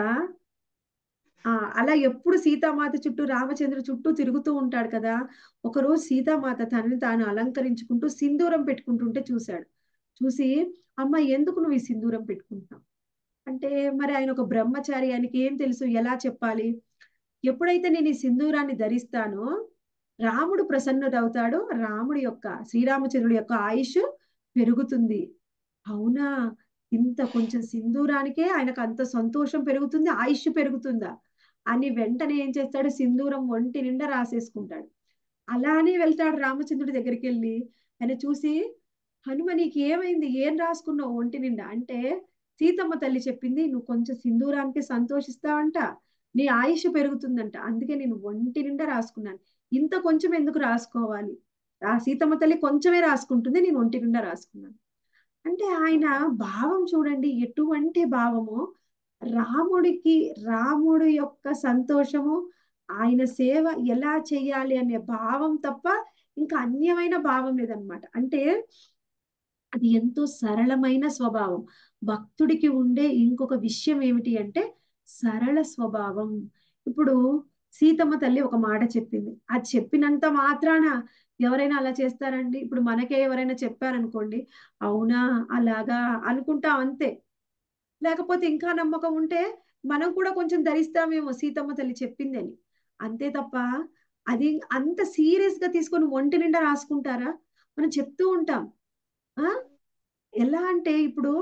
ఆ అలా ఎప్పుడు సీతామాత చుట్టూ రామచంద్ర చుట్టూ తిరుగుతూ ఉంటాడు కదా ఒకరోజు సీతామాత తనని తాను అలంకరించుకుంటూ సింధూరం పెట్టుకుంటుంటే చూశాడు చూసి అమ్మ ఎందుకు నువ్వు ఈ సింధూరం పెట్టుకుంటున్నావు అంటే మరి ఆయన ఒక బ్రహ్మచారి ఆయనకి ఏం తెలుసు ఎలా చెప్పాలి ఎప్పుడైతే నేను ఈ సింధూరాన్ని ధరిస్తానో రాముడు ప్రసన్నుడవుతాడు రాముడి యొక్క శ్రీరామచంద్రుడి యొక్క ఆయుష్ పెరుగుతుంది అవునా ఇంత కొంచెం సింధూరానికే ఆయనకు అంత సంతోషం పెరుగుతుంది ఆయుష్ పెరుగుతుందా అని వెంటనే ఏం చేస్తాడు సింధూరం ఒంటి నిండా రాసేసుకుంటాడు అలానే వెళ్తాడు రామచంద్రుడి దగ్గరికి వెళ్ళి ఆయన చూసి హనుమ నీకు ఏమైంది ఏం రాసుకున్నావు ఒంటి నిండా అంటే సీతమ్మ తల్లి చెప్పింది నువ్వు కొంచెం సింధూరానికి సంతోషిస్తావంట నీ ఆయుష్ పెరుగుతుందంట అందుకే నేను ఒంటి నిండా రాసుకున్నాను ఇంత కొంచెం ఎందుకు రాసుకోవాలి ఆ సీతమ్మ తల్లి కొంచెమే రాసుకుంటుంది నేను ఒంటి నిండా రాసుకున్నాను అంటే ఆయన భావం చూడండి ఎటువంటి భావము రాముడికి రాముడి యొక్క సంతోషము ఆయన సేవ ఎలా చేయాలి అనే భావం తప్ప ఇంకా అన్యమైన భావం లేదనమాట అంటే అది ఎంతో సరళమైన స్వభావం భక్తుడికి ఉండే ఇంకొక విషయం ఏమిటి అంటే సరళ స్వభావం ఇప్పుడు సీతమ్మ తల్లి ఒక మాట చెప్పింది అది చెప్పినంత మాత్రాన ఎవరైనా అలా చేస్తారండి ఇప్పుడు మనకే ఎవరైనా చెప్పారనుకోండి అవునా అలాగా అనుకుంటాం అంతే లేకపోతే ఇంకా నమ్మకం ఉంటే మనం కూడా కొంచెం ధరిస్తామేమో సీతమ్మ తల్లి చెప్పింది అని అంతే తప్ప అది అంత సీరియస్ గా తీసుకొని ఒంటి నిండా రాసుకుంటారా మనం చెప్తూ ఉంటాం ఆ ఎలా అంటే ఇప్పుడు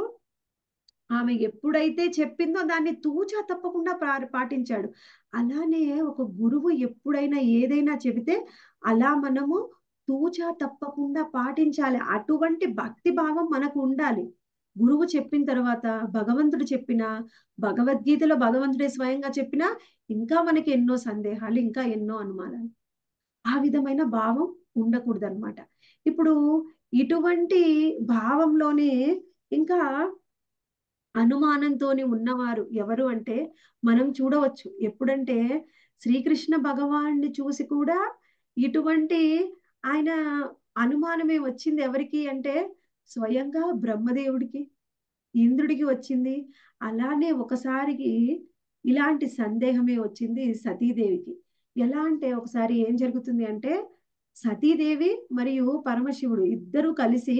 ఆమె ఎప్పుడైతే చెప్పిందో దాన్ని తూచా తప్పకుండా పాటించాడు అలానే ఒక గురువు ఎప్పుడైనా ఏదైనా చెబితే అలా మనము తూచా తప్పకుండా పాటించాలి అటువంటి భక్తి భావం మనకు ఉండాలి గురువు చెప్పిన తర్వాత భగవంతుడు చెప్పిన భగవద్గీతలో భగవంతుడే స్వయంగా చెప్పినా ఇంకా మనకి ఎన్నో సందేహాలు ఇంకా ఎన్నో అనుమానాలు ఆ విధమైన భావం ఉండకూడదు అనమాట ఇప్పుడు ఇటువంటి భావంలోనే ఇంకా అనుమానంతోని ఉన్నవారు ఎవరు అంటే మనం చూడవచ్చు ఎప్పుడంటే శ్రీకృష్ణ భగవాన్ని చూసి కూడా ఇటువంటి ఆయన అనుమానమే వచ్చింది ఎవరికి అంటే స్వయంగా బ్రహ్మదేవుడికి ఇంద్రుడికి వచ్చింది అలానే ఒకసారికి ఇలాంటి సందేహమే వచ్చింది సతీదేవికి ఎలా అంటే ఒకసారి ఏం జరుగుతుంది అంటే సతీదేవి మరియు పరమశివుడు ఇద్దరూ కలిసి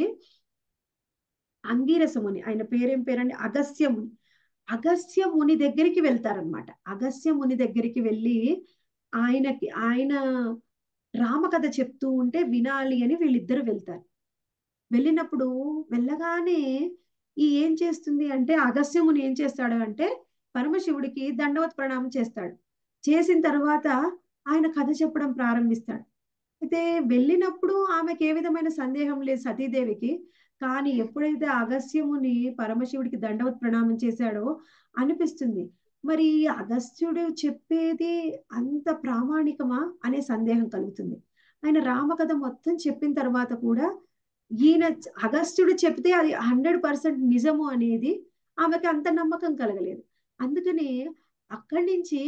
అంగీరసముని ఆయన పేరేం పేరండి అగస్త్యముని అగస్త్య ముని దగ్గరికి వెళ్తారనమాట అగస్త్య ముని దగ్గరికి వెళ్ళి ఆయనకి ఆయన రామకథ చెప్తూ ఉంటే వినాలి అని వీళ్ళిద్దరు వెళ్తారు వెళ్ళినప్పుడు వెళ్ళగానే ఈ ఏం చేస్తుంది అంటే అగస్త్యముని ఏం చేస్తాడు అంటే పరమశివుడికి దండవత్ ప్రణామం చేస్తాడు చేసిన తర్వాత ఆయన కథ చెప్పడం ప్రారంభిస్తాడు అయితే వెళ్ళినప్పుడు ఆమెకి ఏ విధమైన సందేహం లేదు సతీదేవికి కానీ ఎప్పుడైతే అగస్త్యముని పరమశివుడికి దండవత్ ప్రణామం చేశాడో అనిపిస్తుంది మరి ఈ అగస్త్యుడు చెప్పేది అంత ప్రామాణికమా అనే సందేహం కలుగుతుంది ఆయన రామకథ మొత్తం చెప్పిన తర్వాత కూడా ఈయన అగస్త్యుడు చెప్తే అది హండ్రెడ్ పర్సెంట్ నిజము అనేది ఆమెకి అంత నమ్మకం కలగలేదు అందుకని అక్కడి నుంచి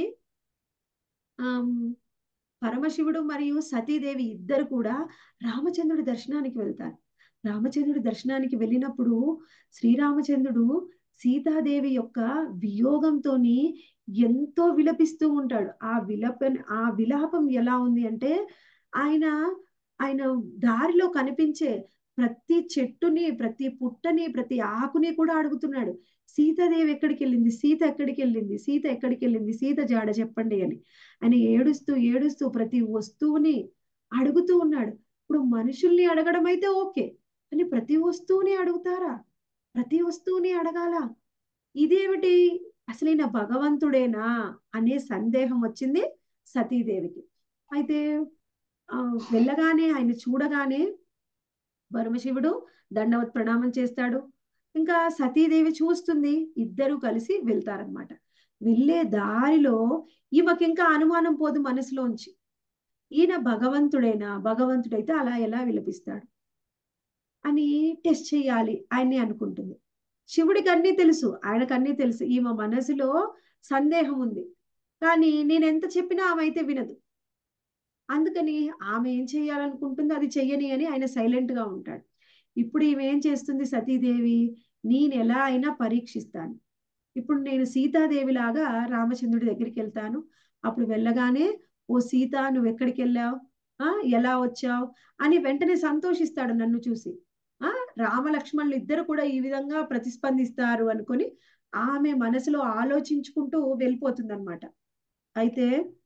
ఆమ్, పరమశివుడు మరియు సతీదేవి ఇద్దరు కూడా రామచంద్రుడి దర్శనానికి వెళ్తారు రామచంద్రుడి దర్శనానికి వెళ్ళినప్పుడు శ్రీరామచంద్రుడు సీతాదేవి యొక్క వియోగంతోని ఎంతో విలపిస్తూ ఉంటాడు ఆ విలప ఆ విలాపం ఎలా ఉంది అంటే ఆయన ఆయన దారిలో కనిపించే ప్రతి చెట్టుని ప్రతి పుట్టని ప్రతి ఆకుని కూడా అడుగుతున్నాడు సీతాదేవి ఎక్కడికి వెళ్ళింది సీత ఎక్కడికి వెళ్ళింది సీత ఎక్కడికి వెళ్ళింది సీత జాడ చెప్పండి అని ఆయన ఏడుస్తూ ఏడుస్తూ ప్రతి వస్తువుని అడుగుతూ ఉన్నాడు ఇప్పుడు మనుషుల్ని అడగడం అయితే ఓకే కానీ ప్రతి వస్తువుని అడుగుతారా ప్రతి వస్తువుని అడగాల ఇదేమిటి అసలైన భగవంతుడేనా అనే సందేహం వచ్చింది సతీదేవికి అయితే ఆ వెళ్ళగానే ఆయన చూడగానే పరమశివుడు దండవత్ ప్రణామం చేస్తాడు ఇంకా సతీదేవి చూస్తుంది ఇద్దరు కలిసి వెళ్తారనమాట వెళ్ళే దారిలో ఈమెకి ఇంకా అనుమానం పోదు మనసులోంచి ఈయన భగవంతుడైనా భగవంతుడైతే అలా ఎలా విలపిస్తాడు అని టెస్ట్ చేయాలి ఆయన్ని అనుకుంటుంది శివుడికి అన్నీ తెలుసు ఆయనకు అన్నీ తెలుసు ఈమె మనసులో సందేహం ఉంది కానీ నేను ఎంత చెప్పినా ఆమె అయితే వినదు అందుకని ఆమె ఏం చేయాలనుకుంటుందో అది చెయ్యని అని ఆయన సైలెంట్ గా ఉంటాడు ఇప్పుడు ఈమె ఏం చేస్తుంది సతీదేవి నేను ఎలా అయినా పరీక్షిస్తాను ఇప్పుడు నేను సీతాదేవి లాగా రామచంద్రుడి దగ్గరికి వెళ్తాను అప్పుడు వెళ్ళగానే ఓ సీత నువ్వు ఎక్కడికి వెళ్ళావు ఆ ఎలా వచ్చావు అని వెంటనే సంతోషిస్తాడు నన్ను చూసి ఆ రామలక్ష్మణులు ఇద్దరు కూడా ఈ విధంగా ప్రతిస్పందిస్తారు అనుకొని ఆమె మనసులో ఆలోచించుకుంటూ వెళ్ళిపోతుంది అనమాట అయితే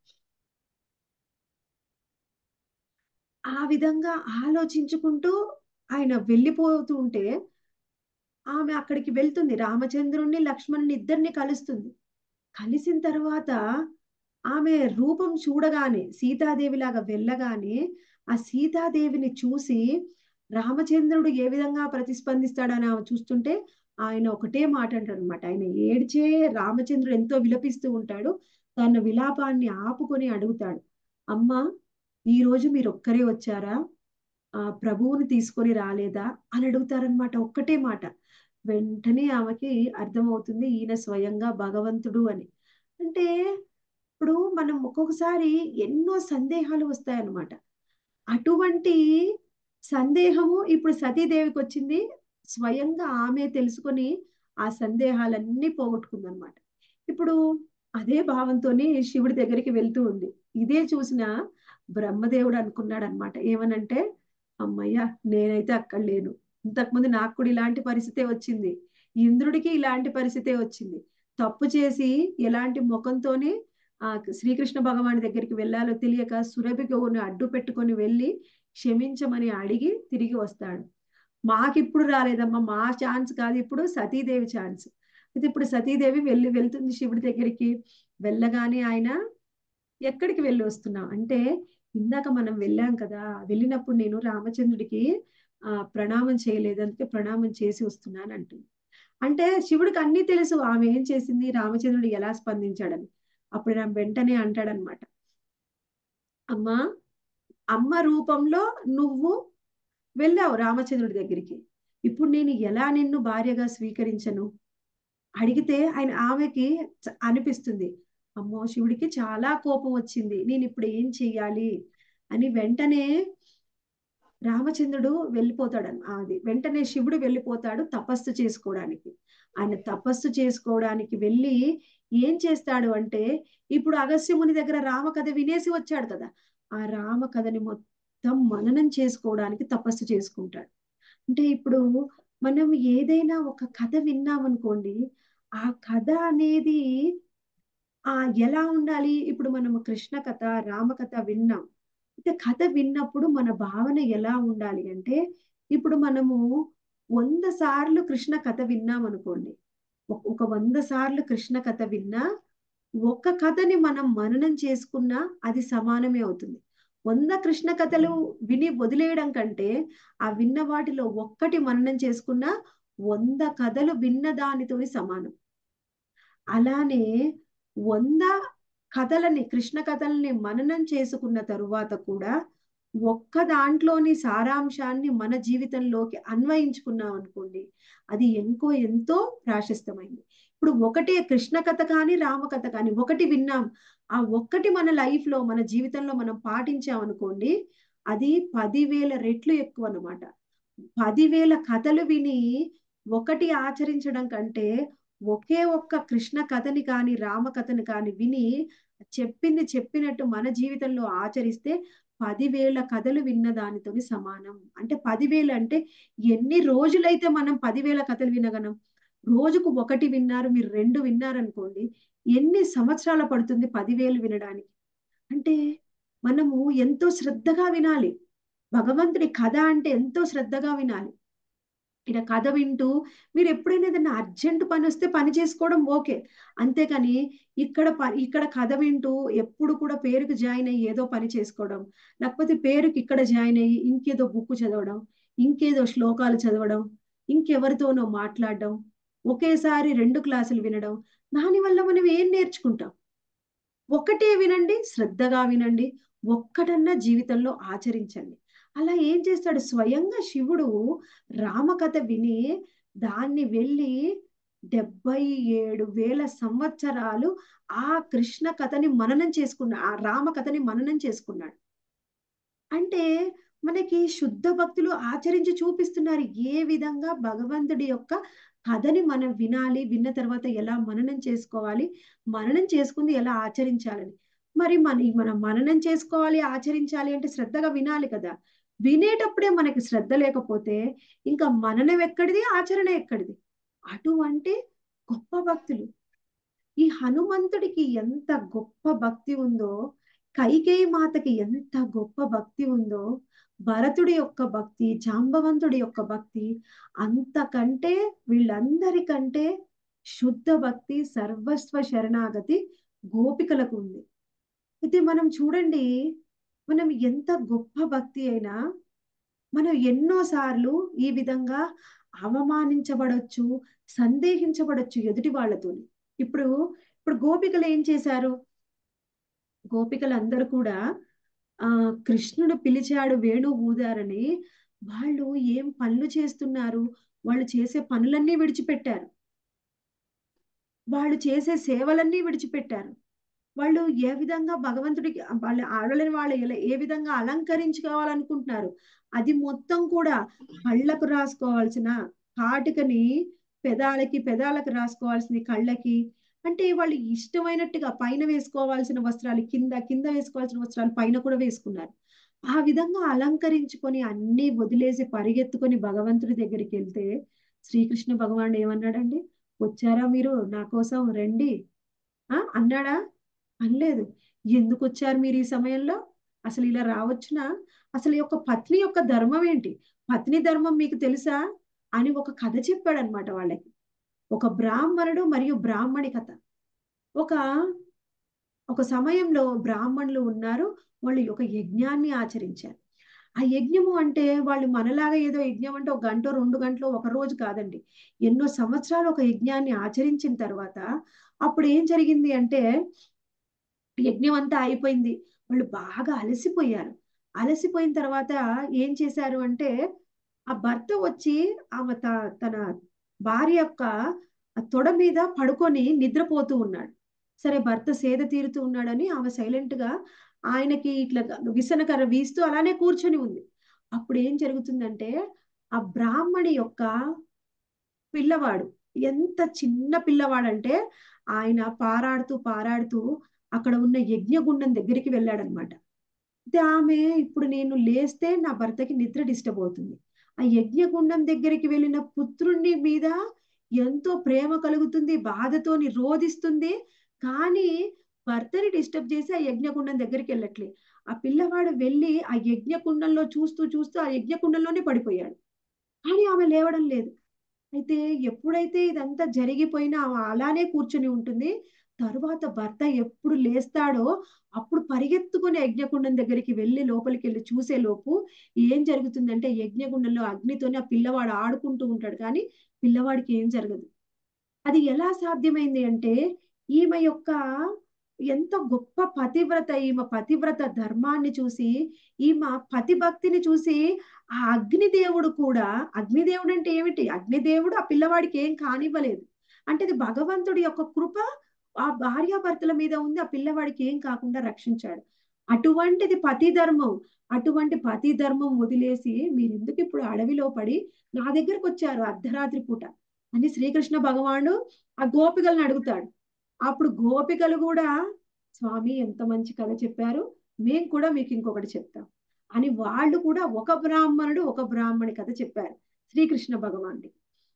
ఆ విధంగా ఆలోచించుకుంటూ ఆయన వెళ్ళిపోతూ ఉంటే ఆమె అక్కడికి వెళ్తుంది రామచంద్రుణ్ణి లక్ష్మణుని ఇద్దరిని కలుస్తుంది కలిసిన తర్వాత ఆమె రూపం చూడగానే సీతాదేవి లాగా వెళ్ళగానే ఆ సీతాదేవిని చూసి రామచంద్రుడు ఏ విధంగా ప్రతిస్పందిస్తాడని ఆమె చూస్తుంటే ఆయన ఒకటే మాట అంటాడు అనమాట ఆయన ఏడ్చే రామచంద్రుడు ఎంతో విలపిస్తూ ఉంటాడు తన విలాపాన్ని ఆపుకొని అడుగుతాడు అమ్మా ఈ రోజు మీరు ఒక్కరే వచ్చారా ఆ ప్రభువుని తీసుకొని రాలేదా అని అడుగుతారనమాట ఒక్కటే మాట వెంటనే ఆమెకి అర్థమవుతుంది ఈయన స్వయంగా భగవంతుడు అని అంటే ఇప్పుడు మనం ఒక్కొక్కసారి ఎన్నో సందేహాలు వస్తాయన్నమాట అటువంటి సందేహము ఇప్పుడు సతీదేవికి వచ్చింది స్వయంగా ఆమె తెలుసుకొని ఆ సందేహాలన్నీ పోగొట్టుకుందనమాట ఇప్పుడు అదే భావంతోనే శివుడి దగ్గరికి వెళ్తూ ఉంది ఇదే చూసిన బ్రహ్మదేవుడు అనుకున్నాడు అనమాట ఏమనంటే అమ్మయ్య నేనైతే అక్కడ లేను ఇంతకుముందు నాకు కూడా ఇలాంటి పరిస్థితే వచ్చింది ఇంద్రుడికి ఇలాంటి పరిస్థితే వచ్చింది తప్పు చేసి ఎలాంటి ముఖంతోనే ఆ శ్రీకృష్ణ భగవాన్ దగ్గరికి వెళ్ళాలో తెలియక సురభి గోవుని అడ్డు పెట్టుకొని వెళ్ళి క్షమించమని అడిగి తిరిగి వస్తాడు మాకిప్పుడు రాలేదమ్మా మా ఛాన్స్ కాదు ఇప్పుడు సతీదేవి ఛాన్స్ అయితే ఇప్పుడు సతీదేవి వెళ్ళి వెళ్తుంది శివుడి దగ్గరికి వెళ్ళగానే ఆయన ఎక్కడికి వెళ్ళి వస్తున్నాం అంటే ఇందాక మనం వెళ్ళాం కదా వెళ్ళినప్పుడు నేను రామచంద్రుడికి ఆ ప్రణామం చేయలేదు అందుకే ప్రణామం చేసి వస్తున్నాను అంటుంది అంటే శివుడికి అన్ని తెలుసు ఆమె ఏం చేసింది రామచంద్రుడు ఎలా స్పందించాడని అప్పుడు నా వెంటనే అంటాడనమాట అమ్మా అమ్మ రూపంలో నువ్వు వెళ్ళావు రామచంద్రుడి దగ్గరికి ఇప్పుడు నేను ఎలా నిన్ను భార్యగా స్వీకరించను అడిగితే ఆయన ఆమెకి అనిపిస్తుంది అమ్మో శివుడికి చాలా కోపం వచ్చింది నేను ఇప్పుడు ఏం చెయ్యాలి అని వెంటనే రామచంద్రుడు వెళ్ళిపోతాడు అది వెంటనే శివుడు వెళ్ళిపోతాడు తపస్సు చేసుకోవడానికి ఆయన తపస్సు చేసుకోవడానికి వెళ్ళి ఏం చేస్తాడు అంటే ఇప్పుడు అగస్త్యముని దగ్గర రామకథ వినేసి వచ్చాడు కదా ఆ రామకథని మొత్తం మననం చేసుకోవడానికి తపస్సు చేసుకుంటాడు అంటే ఇప్పుడు మనం ఏదైనా ఒక కథ విన్నామనుకోండి ఆ కథ అనేది ఆ ఎలా ఉండాలి ఇప్పుడు మనము కృష్ణ కథ రామకథ విన్నాం అయితే కథ విన్నప్పుడు మన భావన ఎలా ఉండాలి అంటే ఇప్పుడు మనము వంద సార్లు కృష్ణ కథ విన్నాం అనుకోండి ఒక- ఒక వంద సార్లు కృష్ణ కథ విన్నా ఒక్క కథని మనం మననం చేసుకున్నా అది సమానమే అవుతుంది వంద కృష్ణ కథలు విని వదిలేయడం కంటే ఆ విన్న వాటిలో ఒక్కటి మననం చేసుకున్నా వంద కథలు విన్న దానితోని సమానం అలానే వంద కథలని కృష్ణ కథల్ని మననం చేసుకున్న తరువాత కూడా ఒక్క దాంట్లోని సారాంశాన్ని మన జీవితంలోకి అన్వయించుకున్నాం అనుకోండి అది ఎంతో ఎంతో ప్రాశస్తమైంది ఇప్పుడు ఒకటే కృష్ణ కథ కానీ రామకథ కానీ ఒకటి విన్నాం ఆ ఒక్కటి మన లైఫ్ లో మన జీవితంలో మనం పాటించాం అనుకోండి అది పదివేల రెట్లు ఎక్కువ అన్నమాట పదివేల కథలు విని ఒకటి ఆచరించడం కంటే ఒకే ఒక్క కృష్ణ కథని కానీ రామకథని కానీ విని చెప్పింది చెప్పినట్టు మన జీవితంలో ఆచరిస్తే పదివేల కథలు విన్న దానితోని సమానం అంటే పదివేలు అంటే ఎన్ని రోజులైతే మనం పదివేల కథలు వినగలం రోజుకు ఒకటి విన్నారు మీరు రెండు విన్నారనుకోండి ఎన్ని సంవత్సరాల పడుతుంది పదివేలు వినడానికి అంటే మనము ఎంతో శ్రద్ధగా వినాలి భగవంతుడి కథ అంటే ఎంతో శ్రద్ధగా వినాలి ఇక్కడ కథ వింటూ మీరు ఎప్పుడైనా ఏదైనా అర్జెంట్ పని వస్తే పని చేసుకోవడం ఓకే అంతేకాని ఇక్కడ ప ఇక్కడ కథ వింటూ ఎప్పుడు కూడా పేరుకి జాయిన్ అయ్యి ఏదో పని చేసుకోవడం లేకపోతే పేరుకి ఇక్కడ జాయిన్ అయ్యి ఇంకేదో బుక్ చదవడం ఇంకేదో శ్లోకాలు చదవడం ఇంకెవరితోనో మాట్లాడడం ఒకేసారి రెండు క్లాసులు వినడం దానివల్ల మనం ఏం నేర్చుకుంటాం ఒకటే వినండి శ్రద్ధగా వినండి ఒక్కటన్నా జీవితంలో ఆచరించండి అలా ఏం చేస్తాడు స్వయంగా శివుడు రామకథ విని దాన్ని వెళ్ళి డెబ్బై ఏడు వేల సంవత్సరాలు ఆ కృష్ణ కథని మననం చేసుకున్నాడు ఆ రామ కథని మననం చేసుకున్నాడు అంటే మనకి శుద్ధ భక్తులు ఆచరించి చూపిస్తున్నారు ఏ విధంగా భగవంతుడి యొక్క కథని మనం వినాలి విన్న తర్వాత ఎలా మననం చేసుకోవాలి మననం చేసుకుంది ఎలా ఆచరించాలని మరి మన మనం మననం చేసుకోవాలి ఆచరించాలి అంటే శ్రద్ధగా వినాలి కదా వినేటప్పుడే మనకి శ్రద్ధ లేకపోతే ఇంకా మననం ఎక్కడిది ఆచరణ ఎక్కడిది అటువంటి గొప్ప భక్తులు ఈ హనుమంతుడికి ఎంత గొప్ప భక్తి ఉందో కైకేయి మాతకి ఎంత గొప్ప భక్తి ఉందో భరతుడి యొక్క భక్తి జాంబవంతుడి యొక్క భక్తి అంతకంటే వీళ్ళందరికంటే శుద్ధ భక్తి సర్వస్వ శరణాగతి గోపికలకు ఉంది అయితే మనం చూడండి మనం ఎంత గొప్ప భక్తి అయినా మనం ఎన్నోసార్లు ఈ విధంగా అవమానించబడొచ్చు సందేహించబడొచ్చు ఎదుటి వాళ్ళతో ఇప్పుడు ఇప్పుడు గోపికలు ఏం చేశారు గోపికలందరూ కూడా ఆ కృష్ణుడు పిలిచాడు వేణు ఊదారని వాళ్ళు ఏం పనులు చేస్తున్నారు వాళ్ళు చేసే పనులన్నీ విడిచిపెట్టారు వాళ్ళు చేసే సేవలన్నీ విడిచిపెట్టారు వాళ్ళు ఏ విధంగా భగవంతుడికి వాళ్ళ ఆడలని వాళ్ళు ఎలా ఏ విధంగా అలంకరించుకోవాలనుకుంటున్నారు అది మొత్తం కూడా కళ్ళకు రాసుకోవాల్సిన కాటికని పెదాలకి పెదాలకు రాసుకోవాల్సింది కళ్ళకి అంటే వాళ్ళు ఇష్టమైనట్టుగా పైన వేసుకోవాల్సిన వస్త్రాలు కింద కింద వేసుకోవాల్సిన వస్త్రాలు పైన కూడా వేసుకున్నారు ఆ విధంగా అలంకరించుకొని అన్ని వదిలేసి పరిగెత్తుకొని భగవంతుడి దగ్గరికి వెళ్తే శ్రీకృష్ణ భగవానుడు ఏమన్నాడండి వచ్చారా మీరు నా కోసం రండి ఆ అన్నాడా అనలేదు ఎందుకు వచ్చారు మీరు ఈ సమయంలో అసలు ఇలా రావచ్చునా అసలు ఈ యొక్క పత్ని యొక్క ధర్మం ఏంటి పత్ని ధర్మం మీకు తెలుసా అని ఒక కథ చెప్పాడు అనమాట వాళ్ళకి ఒక బ్రాహ్మణుడు మరియు బ్రాహ్మణి కథ ఒక ఒక సమయంలో బ్రాహ్మణులు ఉన్నారు వాళ్ళు ఒక యజ్ఞాన్ని ఆచరించారు ఆ యజ్ఞము అంటే వాళ్ళు మనలాగా ఏదో యజ్ఞం అంటే ఒక గంట రెండు గంటలు ఒక రోజు కాదండి ఎన్నో సంవత్సరాలు ఒక యజ్ఞాన్ని ఆచరించిన తర్వాత అప్పుడు ఏం జరిగింది అంటే యజ్ఞం అంతా అయిపోయింది వాళ్ళు బాగా అలసిపోయారు అలసిపోయిన తర్వాత ఏం చేశారు అంటే ఆ భర్త వచ్చి ఆమె త- తన భార్య యొక్క తొడ మీద పడుకొని నిద్రపోతూ ఉన్నాడు సరే భర్త సేద తీరుతూ ఉన్నాడని ఆమె సైలెంట్ గా ఆయనకి ఇట్లా విసనకర్ర వీస్తూ అలానే కూర్చొని ఉంది అప్పుడు ఏం జరుగుతుందంటే ఆ బ్రాహ్మణి యొక్క పిల్లవాడు ఎంత చిన్న పిల్లవాడంటే ఆయన పారాడుతూ పారాడుతూ అక్కడ ఉన్న యజ్ఞగుండం దగ్గరికి వెళ్ళాడనమాట అయితే ఆమె ఇప్పుడు నేను లేస్తే నా భర్తకి నిద్ర డిస్టర్బ్ అవుతుంది ఆ యజ్ఞగుండం దగ్గరికి వెళ్ళిన పుత్రుణ్ణి మీద ఎంతో ప్రేమ కలుగుతుంది బాధతోని రోధిస్తుంది కానీ భర్తని డిస్టర్బ్ చేసి ఆ యజ్ఞకుండం దగ్గరికి వెళ్ళట్లే ఆ పిల్లవాడు వెళ్ళి ఆ యజ్ఞకుండంలో చూస్తూ చూస్తూ ఆ యజ్ఞకుండంలోనే పడిపోయాడు కానీ ఆమె లేవడం లేదు అయితే ఎప్పుడైతే ఇదంతా జరిగిపోయినా ఆమె అలానే కూర్చుని ఉంటుంది తరువాత భర్త ఎప్పుడు లేస్తాడో అప్పుడు పరిగెత్తుకుని యజ్ఞకుండం దగ్గరికి వెళ్ళి లోపలికి వెళ్ళి చూసే లోపు ఏం జరుగుతుందంటే యజ్ఞకుండంలో అగ్నితోనే ఆ పిల్లవాడు ఆడుకుంటూ ఉంటాడు కానీ పిల్లవాడికి ఏం జరగదు అది ఎలా సాధ్యమైంది అంటే ఈమె యొక్క ఎంత గొప్ప పతివ్రత ఈమె పతివ్రత ధర్మాన్ని చూసి ఈమె పతిభక్తిని చూసి ఆ అగ్నిదేవుడు కూడా అగ్నిదేవుడు అంటే ఏమిటి అగ్నిదేవుడు ఆ పిల్లవాడికి ఏం కానివ్వలేదు అంటే ఇది భగవంతుడి యొక్క కృప ఆ భార్యాభర్తల మీద ఉంది ఆ పిల్లవాడికి ఏం కాకుండా రక్షించాడు అటువంటిది పతి ధర్మం అటువంటి పతి ధర్మం వదిలేసి మీరు ఎందుకు ఇప్పుడు అడవిలో పడి నా దగ్గరకు వచ్చారు అర్ధరాత్రి పూట అని శ్రీకృష్ణ భగవానుడు ఆ గోపికలను అడుగుతాడు అప్పుడు గోపికలు కూడా స్వామి ఎంత మంచి కథ చెప్పారు మేం కూడా మీకు ఇంకొకటి చెప్తాం అని వాళ్ళు కూడా ఒక బ్రాహ్మణుడు ఒక బ్రాహ్మణి కథ చెప్పారు శ్రీకృష్ణ భగవానుడి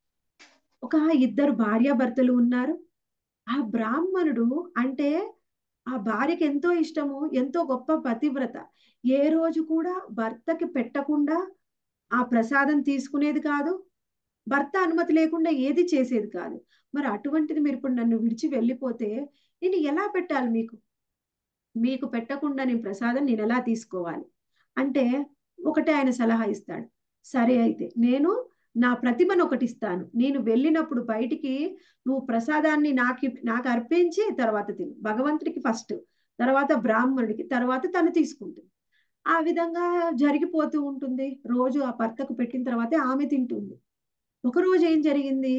ఒక ఇద్దరు భార్యాభర్తలు ఉన్నారు ఆ బ్రాహ్మణుడు అంటే ఆ భార్యకి ఎంతో ఇష్టము ఎంతో గొప్ప పతివ్రత ఏ రోజు కూడా భర్తకి పెట్టకుండా ఆ ప్రసాదం తీసుకునేది కాదు భర్త అనుమతి లేకుండా ఏది చేసేది కాదు మరి అటువంటిది మీరు ఇప్పుడు నన్ను విడిచి వెళ్ళిపోతే నేను ఎలా పెట్టాలి మీకు మీకు పెట్టకుండా నేను ప్రసాదం నేను ఎలా తీసుకోవాలి అంటే ఒకటే ఆయన సలహా ఇస్తాడు సరే అయితే నేను నా ప్రతిమను ఒకటి ఇస్తాను నేను వెళ్ళినప్పుడు బయటికి నువ్వు ప్రసాదాన్ని నాకు నాకు అర్పించి తర్వాత తిను భగవంతుడికి ఫస్ట్ తర్వాత బ్రాహ్మణుడికి తర్వాత తను తీసుకుంటుంది ఆ విధంగా జరిగిపోతూ ఉంటుంది రోజు ఆ భర్తకు పెట్టిన తర్వాతే ఆమె తింటుంది ఒక రోజు ఏం జరిగింది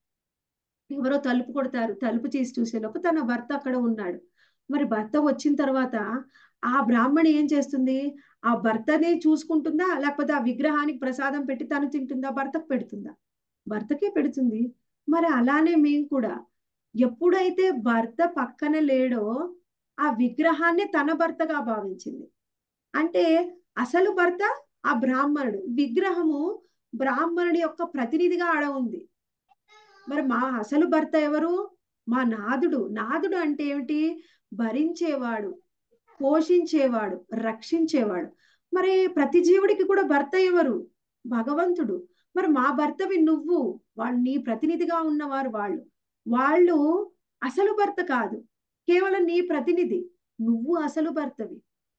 ఎవరో తలుపు కొడతారు తలుపు తీసి చూసేలోపు తన భర్త అక్కడ ఉన్నాడు మరి భర్త వచ్చిన తర్వాత ఆ బ్రాహ్మణి ఏం చేస్తుంది ఆ భర్తనే చూసుకుంటుందా లేకపోతే ఆ విగ్రహానికి ప్రసాదం పెట్టి తను తింటుందా భర్తకు పెడుతుందా భర్తకే పెడుతుంది మరి అలానే మేము కూడా ఎప్పుడైతే భర్త పక్కన లేడో ఆ విగ్రహాన్ని తన భర్తగా భావించింది అంటే అసలు భర్త ఆ బ్రాహ్మణుడు విగ్రహము బ్రాహ్మణుడి యొక్క ప్రతినిధిగా ఆడ ఉంది మరి మా అసలు భర్త ఎవరు మా నాదుడు నాదుడు అంటే ఏమిటి భరించేవాడు పోషించేవాడు రక్షించేవాడు మరి ప్రతి జీవుడికి కూడా భర్త ఎవరు భగవంతుడు మరి మా భర్తవి నువ్వు వాళ్ళు నీ ప్రతినిధిగా ఉన్నవారు వాళ్ళు వాళ్ళు అసలు భర్త కాదు కేవలం నీ ప్రతినిధి నువ్వు అసలు భర్తవి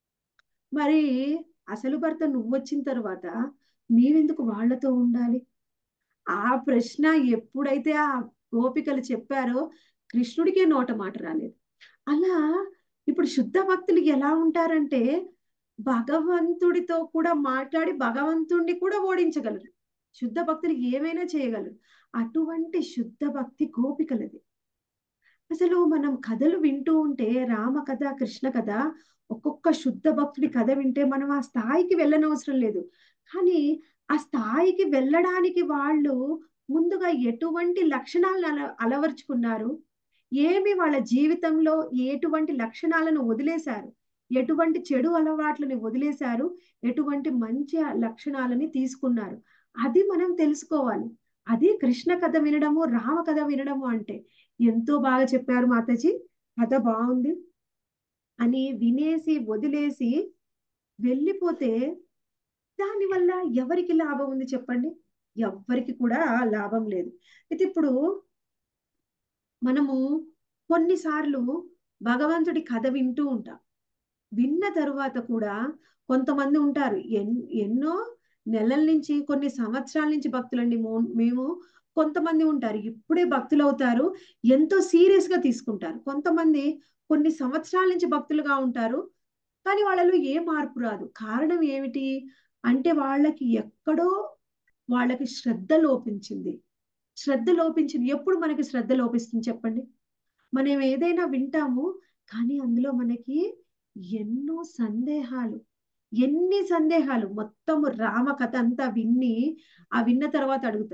మరి అసలు భర్త నువ్వు వచ్చిన తర్వాత మేవెందుకు వాళ్ళతో ఉండాలి ఆ ప్రశ్న ఎప్పుడైతే ఆ గోపికలు చెప్పారో కృష్ణుడికే నోట మాట రాలేదు అలా ఇప్పుడు శుద్ధ భక్తులు ఎలా ఉంటారంటే భగవంతుడితో కూడా మాట్లాడి భగవంతుడిని కూడా ఓడించగలరు శుద్ధ భక్తులు ఏమైనా చేయగలరు అటువంటి శుద్ధ భక్తి గోపికలది అసలు మనం కథలు వింటూ ఉంటే రామ కథ కృష్ణ కథ ఒక్కొక్క శుద్ధ భక్తుడి కథ వింటే మనం ఆ స్థాయికి వెళ్ళనవసరం లేదు కానీ ఆ స్థాయికి వెళ్ళడానికి వాళ్ళు ముందుగా ఎటువంటి లక్షణాలను అల అలవర్చుకున్నారు ఏమి వాళ్ళ జీవితంలో ఎటువంటి లక్షణాలను వదిలేశారు ఎటువంటి చెడు అలవాట్లని వదిలేశారు ఎటువంటి మంచి లక్షణాలని తీసుకున్నారు అది మనం తెలుసుకోవాలి అది కృష్ణ కథ వినడము రామ కథ వినడము అంటే ఎంతో బాగా చెప్పారు మాతాజీ కథ బాగుంది అని వినేసి వదిలేసి వెళ్ళిపోతే దానివల్ల ఎవరికి లాభం ఉంది చెప్పండి ఎవ్వరికి కూడా లాభం లేదు అయితే ఇప్పుడు మనము కొన్నిసార్లు భగవంతుడి కథ వింటూ ఉంటాం విన్న తరువాత కూడా కొంతమంది ఉంటారు ఎన్ ఎన్నో నెలల నుంచి కొన్ని సంవత్సరాల నుంచి భక్తులండి మేము కొంతమంది ఉంటారు ఇప్పుడే భక్తులు అవుతారు ఎంతో సీరియస్ గా తీసుకుంటారు కొంతమంది కొన్ని సంవత్సరాల నుంచి భక్తులుగా ఉంటారు కానీ వాళ్ళలో ఏ మార్పు రాదు కారణం ఏమిటి అంటే వాళ్ళకి ఎక్కడో వాళ్ళకి శ్రద్ధ లోపించింది శ్రద్ధ లోపించింది ఎప్పుడు మనకి శ్రద్ధ లోపిస్తుంది చెప్పండి మనం ఏదైనా వింటాము కానీ అందులో మనకి ఎన్నో సందేహాలు ఎన్ని సందేహాలు మొత్తము రామ కథ అంతా విన్ని ఆ విన్న తర్వాత అడుగుతారు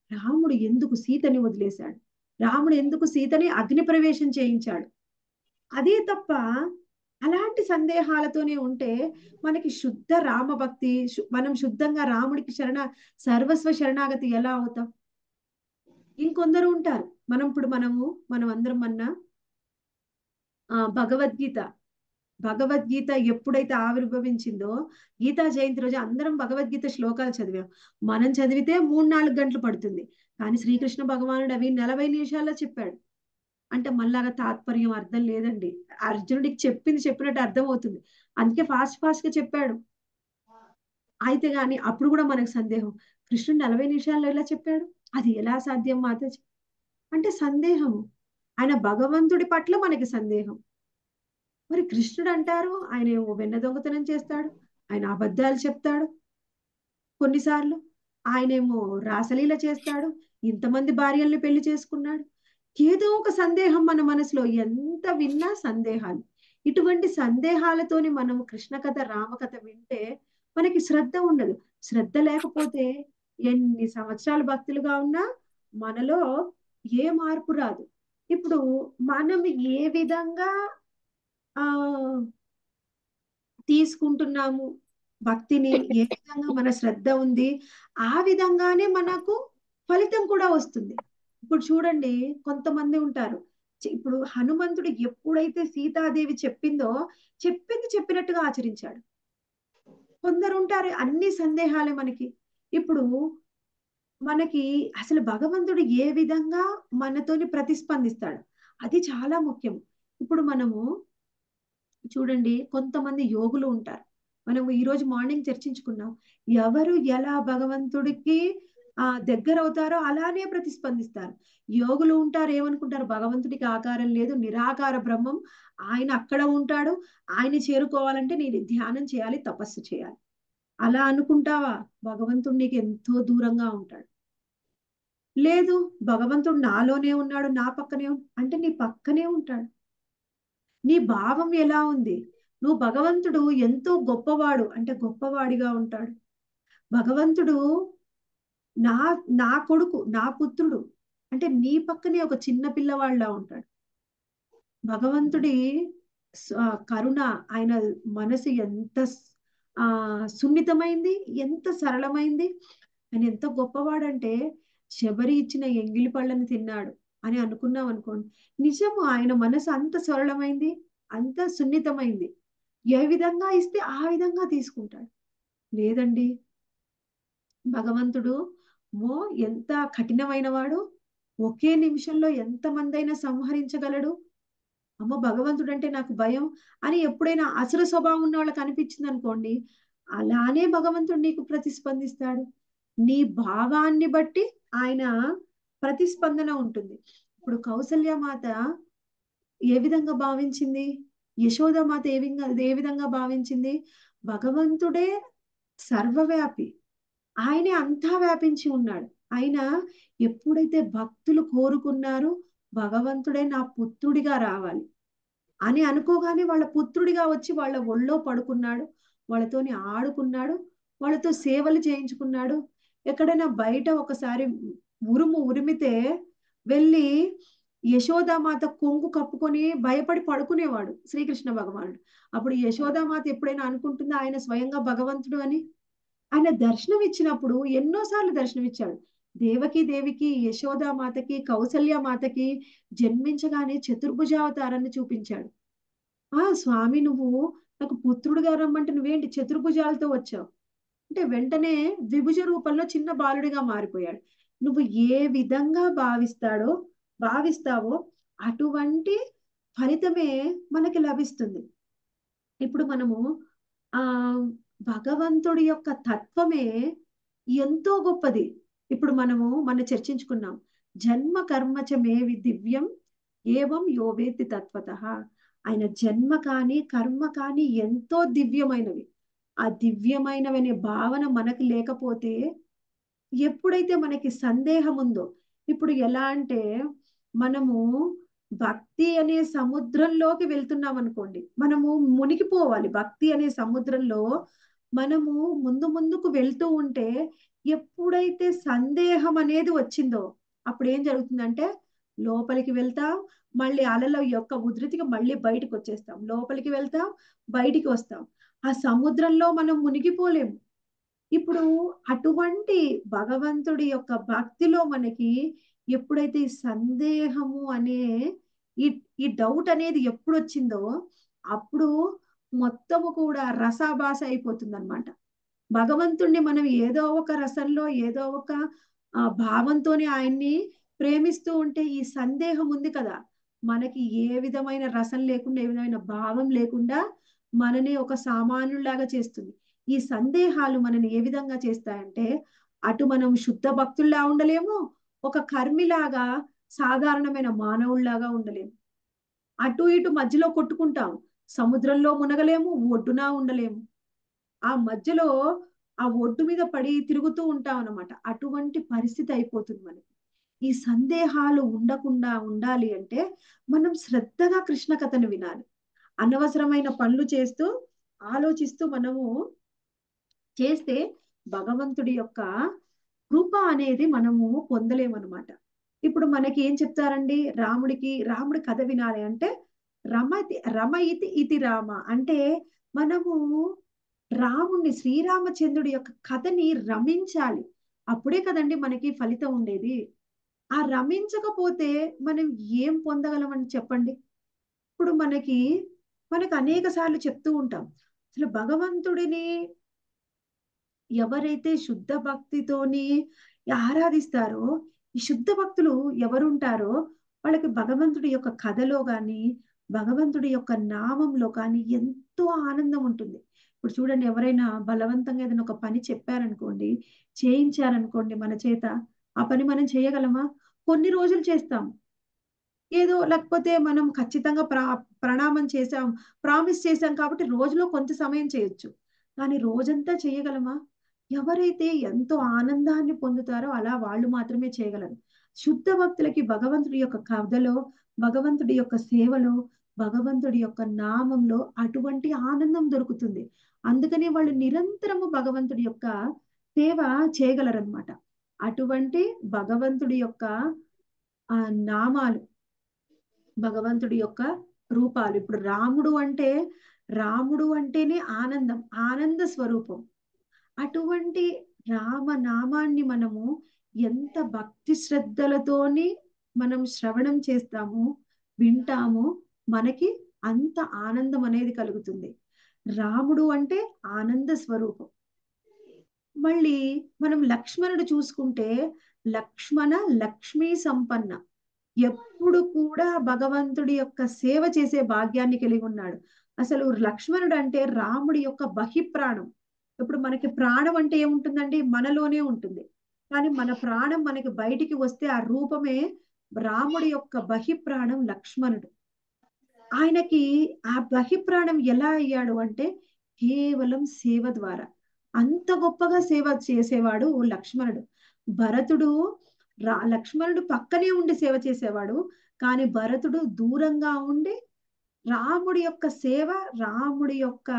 రాముడు ఎందుకు సీతని వదిలేశాడు రాముడు ఎందుకు సీతని అగ్ని ప్రవేశం చేయించాడు అదే తప్ప అలాంటి సందేహాలతోనే ఉంటే మనకి శుద్ధ రామభక్తి శు- మనం శుద్ధంగా రాముడికి శరణ సర్వస్వ శరణాగతి ఎలా అవుతాం ఇంకొందరు ఉంటారు మనం ఇప్పుడు మనము మనం అందరం అన్న ఆ భగవద్గీత భగవద్గీత ఎప్పుడైతే ఆవిర్భవించిందో గీతా జయంతి రోజు అందరం భగవద్గీత శ్లోకాలు చదివాం మనం చదివితే మూడు నాలుగు గంటలు పడుతుంది కానీ శ్రీకృష్ణ భగవానుడు అవి నలభై నిమిషాల్లో చెప్పాడు అంటే మళ్ళాగా తాత్పర్యం అర్థం లేదండి అర్జునుడికి చెప్పింది చెప్పినట్టు అర్థం అవుతుంది అందుకే ఫాస్ట్ ఫాస్ట్ గా చెప్పాడు అయితే గాని అప్పుడు కూడా మనకు సందేహం కృష్ణుడు నలభై నిమిషాల్లో ఎలా చెప్పాడు అది ఎలా సాధ్యం మాతాజీ అంటే సందేహము ఆయన భగవంతుడి పట్ల మనకి సందేహం మరి కృష్ణుడు అంటారు ఆయన ఏమో వెన్న దొంగతనం చేస్తాడు ఆయన అబద్ధాలు చెప్తాడు కొన్నిసార్లు ఆయనేమో రాసలీల చేస్తాడు ఇంతమంది భార్యల్ని పెళ్లి చేసుకున్నాడు ఏదో ఒక సందేహం మన మనసులో ఎంత విన్నా సందేహాలు ఇటువంటి సందేహాలతోని మనం కృష్ణ కథ రామకథ వింటే మనకి శ్రద్ధ ఉండదు శ్రద్ధ లేకపోతే ఎన్ని సంవత్సరాలు భక్తులుగా ఉన్నా మనలో ఏ మార్పు రాదు ఇప్పుడు మనం ఏ విధంగా ఆ తీసుకుంటున్నాము భక్తిని ఏ విధంగా మన శ్రద్ధ ఉంది ఆ విధంగానే మనకు ఫలితం కూడా వస్తుంది ఇప్పుడు చూడండి కొంతమంది ఉంటారు చి- ఇప్పుడు హనుమంతుడు ఎప్పుడైతే సీతాదేవి చెప్పిందో చెప్పింది చెప్పినట్టుగా ఆచరించాడు కొందరు ఉంటారు అన్ని సందేహాలే మనకి ఇప్పుడు మనకి అసలు భగవంతుడు ఏ విధంగా మనతోని ప్రతిస్పందిస్తాడు అది చాలా ముఖ్యం ఇప్పుడు మనము చూడండి కొంతమంది యోగులు ఉంటారు మనము ఈ రోజు మార్నింగ్ చర్చించుకున్నాం ఎవరు ఎలా భగవంతుడికి ఆ దగ్గర అవుతారో అలానే ప్రతిస్పందిస్తారు యోగులు ఉంటారు ఏమనుకుంటారు భగవంతుడికి ఆకారం లేదు నిరాకార బ్రహ్మం ఆయన అక్కడ ఉంటాడు ఆయన చేరుకోవాలంటే నేను ధ్యానం చేయాలి తపస్సు చేయాలి అలా అనుకుంటావా భగవంతుడు నీకు ఎంతో దూరంగా ఉంటాడు లేదు భగవంతుడు నాలోనే ఉన్నాడు నా పక్కనే ఉన్- అంటే నీ పక్కనే ఉంటాడు నీ భావం ఎలా ఉంది నువ్వు భగవంతుడు ఎంతో గొప్పవాడు అంటే గొప్పవాడిగా ఉంటాడు భగవంతుడు నా నా కొడుకు నా పుత్రుడు అంటే నీ పక్కనే ఒక చిన్న పిల్లవాడిలా ఉంటాడు భగవంతుడి స- కరుణ ఆయన మనసు ఎంత స్- ఆ సున్నితమైంది ఎంత సరళమైంది ఆయన ఎంత గొప్పవాడంటే శబరి ఇచ్చిన ఎంగిలి పళ్ళని తిన్నాడు అని అనుకున్నాం అనుకోండి నిజము ఆయన మనసు అంత సరళమైంది అంత సున్నితమైంది ఏ విధంగా ఇస్తే ఆ విధంగా తీసుకుంటాడు లేదండి భగవంతుడు మో ఎంత కఠినమైన వాడు ఒకే నిమిషంలో ఎంత మందైనా సంహరించగలడు అమ్మ భగవంతుడు అంటే నాకు భయం అని ఎప్పుడైనా అసుర స్వభావం ఉన్న వాళ్ళకి అనిపించింది అనుకోండి అలానే భగవంతుడు నీకు ప్రతిస్పందిస్తాడు నీ భావాన్ని బట్టి ఆయన ప్రతిస్పందన ఉంటుంది ఇప్పుడు కౌసల్య మాత ఏ విధంగా భావించింది యశోద మాత ఏ విధంగా ఏ విధంగా భావించింది భగవంతుడే సర్వవ్యాపి ఆయనే అంతా వ్యాపించి ఉన్నాడు ఆయన ఎప్పుడైతే భక్తులు కోరుకున్నారో భగవంతుడే నా పుత్రుడిగా రావాలి అని అనుకోగానే వాళ్ళ పుత్రుడిగా వచ్చి వాళ్ళ ఒళ్ళో పడుకున్నాడు వాళ్ళతోని ఆడుకున్నాడు వాళ్ళతో సేవలు చేయించుకున్నాడు ఎక్కడైనా బయట ఒకసారి ఉరుము ఉరిమితే వెళ్ళి యశోదామాత కొంగు కప్పుకొని భయపడి పడుకునేవాడు శ్రీకృష్ణ భగవానుడు అప్పుడు యశోదామాత ఎప్పుడైనా అనుకుంటుందా ఆయన స్వయంగా భగవంతుడు అని ఆయన దర్శనం ఇచ్చినప్పుడు ఎన్నోసార్లు దర్శనం ఇచ్చాడు దేవకి దేవికి యశోదామాతకి కౌసల్య మాతకి జన్మించగానే చతుర్భుజావతారాన్ని చూపించాడు ఆ స్వామి నువ్వు నాకు పుత్రుడుగా రమ్మంటే నువ్వేంటి చతుర్భుజాలతో వచ్చావు అంటే వెంటనే ద్విభుజ రూపంలో చిన్న బాలుడిగా మారిపోయాడు నువ్వు ఏ విధంగా భావిస్తాడో భావిస్తావో అటువంటి ఫలితమే మనకి లభిస్తుంది ఇప్పుడు మనము ఆ భగవంతుడి యొక్క తత్వమే ఎంతో గొప్పది ఇప్పుడు మనము మన చర్చించుకున్నాం జన్మ కర్మచ మే వి- దివ్యం ఏవం యోవేతి తత్వత ఆయన జన్మ కానీ కర్మ కానీ ఎంతో దివ్యమైనవి ఆ దివ్యమైనవనే భావన మనకి లేకపోతే ఎప్పుడైతే మనకి సందేహం ఉందో ఇప్పుడు ఎలా అంటే మనము భక్తి అనే సముద్రంలోకి వెళ్తున్నాం అనుకోండి మనము మునిగిపోవాలి భక్తి అనే సముద్రంలో మనము ముందు ముందుకు వెళ్తూ ఉంటే ఎప్పుడైతే సందేహం అనేది వచ్చిందో అప్పుడు ఏం జరుగుతుందంటే లోపలికి వెళ్తాం మళ్ళీ అలల యొక్క ఉధృతికి మళ్ళీ బయటకు వచ్చేస్తాం లోపలికి వెళ్తాం బయటికి వస్తాం ఆ సముద్రంలో మనం మునిగిపోలేము ఇప్పుడు అటువంటి భగవంతుడి యొక్క భక్తిలో మనకి ఎప్పుడైతే ఈ సందేహము అనే ఈ ఈ డౌట్ అనేది ఎప్పుడు వచ్చిందో అప్పుడు మొత్తము కూడా రసాభాస అయిపోతుంది అనమాట భగవంతుణ్ణి మనం ఏదో ఒక రసంలో ఏదో ఒక ఆ, భావంతోనే ఆయన్ని ప్రేమిస్తూ ఉంటే ఈ సందేహం ఉంది కదా మనకి ఏ విధమైన రసం లేకుండా ఏ విధమైన భావం లేకుండా మనని ఒక సామాన్యులాగా చేస్తుంది ఈ సందేహాలు మనని ఏ విధంగా చేస్తాయంటే అటు మనం శుద్ధ భక్తుల్లా ఉండలేము ఒక కర్మిలాగా సాధారణమైన మానవుల్లాగా ఉండలేము అటు ఇటు మధ్యలో కొట్టుకుంటాం సముద్రంలో మునగలేము ఒడ్డున ఉండలేము ఆ మధ్యలో ఆ ఒడ్డు మీద పడి తిరుగుతూ ఉంటాం అన్నమాట అటువంటి పరిస్థితి అయిపోతుంది మనకి ఈ సందేహాలు ఉండకుండా ఉండాలి అంటే మనం శ్రద్ధగా కృష్ణ కథను వినాలి అనవసరమైన పనులు చేస్తూ ఆలోచిస్తూ మనము చేస్తే భగవంతుడి యొక్క కృప అనేది మనము పొందలేమన్నమాట ఇప్పుడు మనకి ఏం చెప్తారండి రాముడికి రాముడి కథ వినాలి అంటే రమతి రమ ఇతి ఇతి రామ అంటే మనము రాముణ్ణి శ్రీరామచంద్రుడి యొక్క కథని రమించాలి అప్పుడే కదండి మనకి ఫలితం ఉండేది ఆ రమించకపోతే మనం ఏం పొందగలమని చెప్పండి ఇప్పుడు మనకి మనకు అనేక సార్లు చెప్తూ ఉంటాం అసలు భగవంతుడిని ఎవరైతే శుద్ధ భక్తితోని ఆరాధిస్తారో ఈ శుద్ధ భక్తులు ఎవరుంటారో వాళ్ళకి భగవంతుడి యొక్క కథలో గాని భగవంతుడి యొక్క నామంలో కానీ ఎంతో ఆనందం ఉంటుంది ఇప్పుడు చూడండి ఎవరైనా బలవంతంగా ఏదైనా ఒక పని చెప్పారనుకోండి చేయించారనుకోండి మన చేత ఆ పని మనం చేయగలమా కొన్ని రోజులు చేస్తాం ఏదో లేకపోతే మనం ఖచ్చితంగా ప్రా ప్రణామం చేసాం ప్రామిస్ చేసాం కాబట్టి రోజులో కొంత సమయం చేయొచ్చు కానీ రోజంతా చేయగలమా ఎవరైతే ఎంతో ఆనందాన్ని పొందుతారో అలా వాళ్ళు మాత్రమే చేయగలరు శుద్ధ భక్తులకి భగవంతుడి యొక్క కథలో భగవంతుడి యొక్క సేవలో భగవంతుడి యొక్క నామంలో అటువంటి ఆనందం దొరుకుతుంది అందుకని వాళ్ళు నిరంతరము భగవంతుడి యొక్క సేవ చేయగలరనమాట అటువంటి భగవంతుడి యొక్క ఆ నామాలు భగవంతుడి యొక్క రూపాలు ఇప్పుడు రాముడు అంటే రాముడు అంటేనే ఆనందం ఆనంద స్వరూపం అటువంటి రామనామాన్ని మనము ఎంత భక్తి శ్రద్ధలతోని మనం శ్రవణం చేస్తాము వింటాము మనకి అంత ఆనందం అనేది కలుగుతుంది రాముడు అంటే ఆనంద స్వరూపం మళ్ళీ మనం లక్ష్మణుడు చూసుకుంటే లక్ష్మణ లక్ష్మీ సంపన్న ఎప్పుడు కూడా భగవంతుడి యొక్క సేవ చేసే భాగ్యాన్ని కలిగి ఉన్నాడు అసలు లక్ష్మణుడు అంటే రాముడి యొక్క బహిప్రాణం ఇప్పుడు మనకి ప్రాణం అంటే ఏముంటుందండి మనలోనే ఉంటుంది కానీ మన ప్రాణం మనకి బయటికి వస్తే ఆ రూపమే రాముడి యొక్క బహిప్రాణం లక్ష్మణుడు ఆయనకి ఆ బహిప్రాణం ఎలా అయ్యాడు అంటే కేవలం సేవ ద్వారా అంత గొప్పగా సేవ చేసేవాడు లక్ష్మణుడు భరతుడు రా లక్ష్మణుడు పక్కనే ఉండి సేవ చేసేవాడు కానీ భరతుడు దూరంగా ఉండి రాముడి యొక్క సేవ రాముడి యొక్క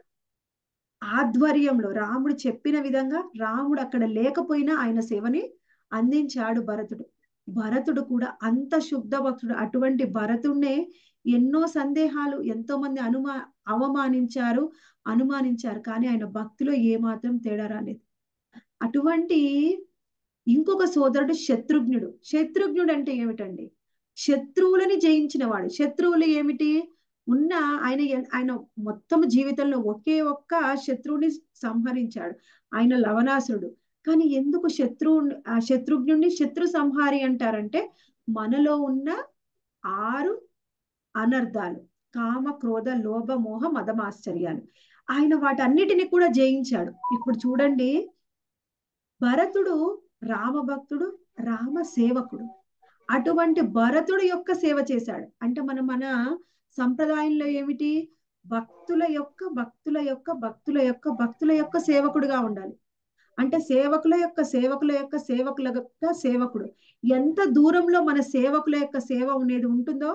ఆధ్వర్యంలో రాముడు చెప్పిన విధంగా రాముడు అక్కడ లేకపోయినా ఆయన సేవని అందించాడు భరతుడు భరతుడు కూడా అంత శుద్ధ భక్తుడు అటువంటి భరతుడినే ఎన్నో సందేహాలు ఎంతో మంది అనుమా అవమానించారు అనుమానించారు కానీ ఆయన భక్తిలో ఏమాత్రం తేడా రాలేదు అటువంటి ఇంకొక సోదరుడు శత్రుఘ్నుడు శత్రుఘ్నుడు అంటే ఏమిటండి శత్రువులని జయించిన వాడు శత్రువులు ఏమిటి ఉన్న ఆయన ఆయన మొత్తం జీవితంలో ఒకే ఒక్క శత్రువుని సంహరించాడు ఆయన లవణాసురుడు కానీ ఎందుకు శత్రువు ఆ శత్రుఘ్నుడిని శత్రు సంహారి అంటారంటే మనలో ఉన్న ఆరు అనర్థాలు కామ క్రోధ లోభ మోహ మదమాశ్చర్యాలు ఆయన వాటన్నిటిని కూడా జయించాడు ఇప్పుడు చూడండి భరతుడు రామభక్తుడు రామ సేవకుడు అటువంటి భరతుడు యొక్క సేవ చేశాడు అంటే మన మన సంప్రదాయంలో ఏమిటి భక్తుల యొక్క భక్తుల యొక్క భక్తుల యొక్క భక్తుల యొక్క సేవకుడుగా ఉండాలి అంటే సేవకుల యొక్క సేవకుల యొక్క సేవకుల యొక్క సేవకుడు ఎంత దూరంలో మన సేవకుల యొక్క సేవ అనేది ఉంటుందో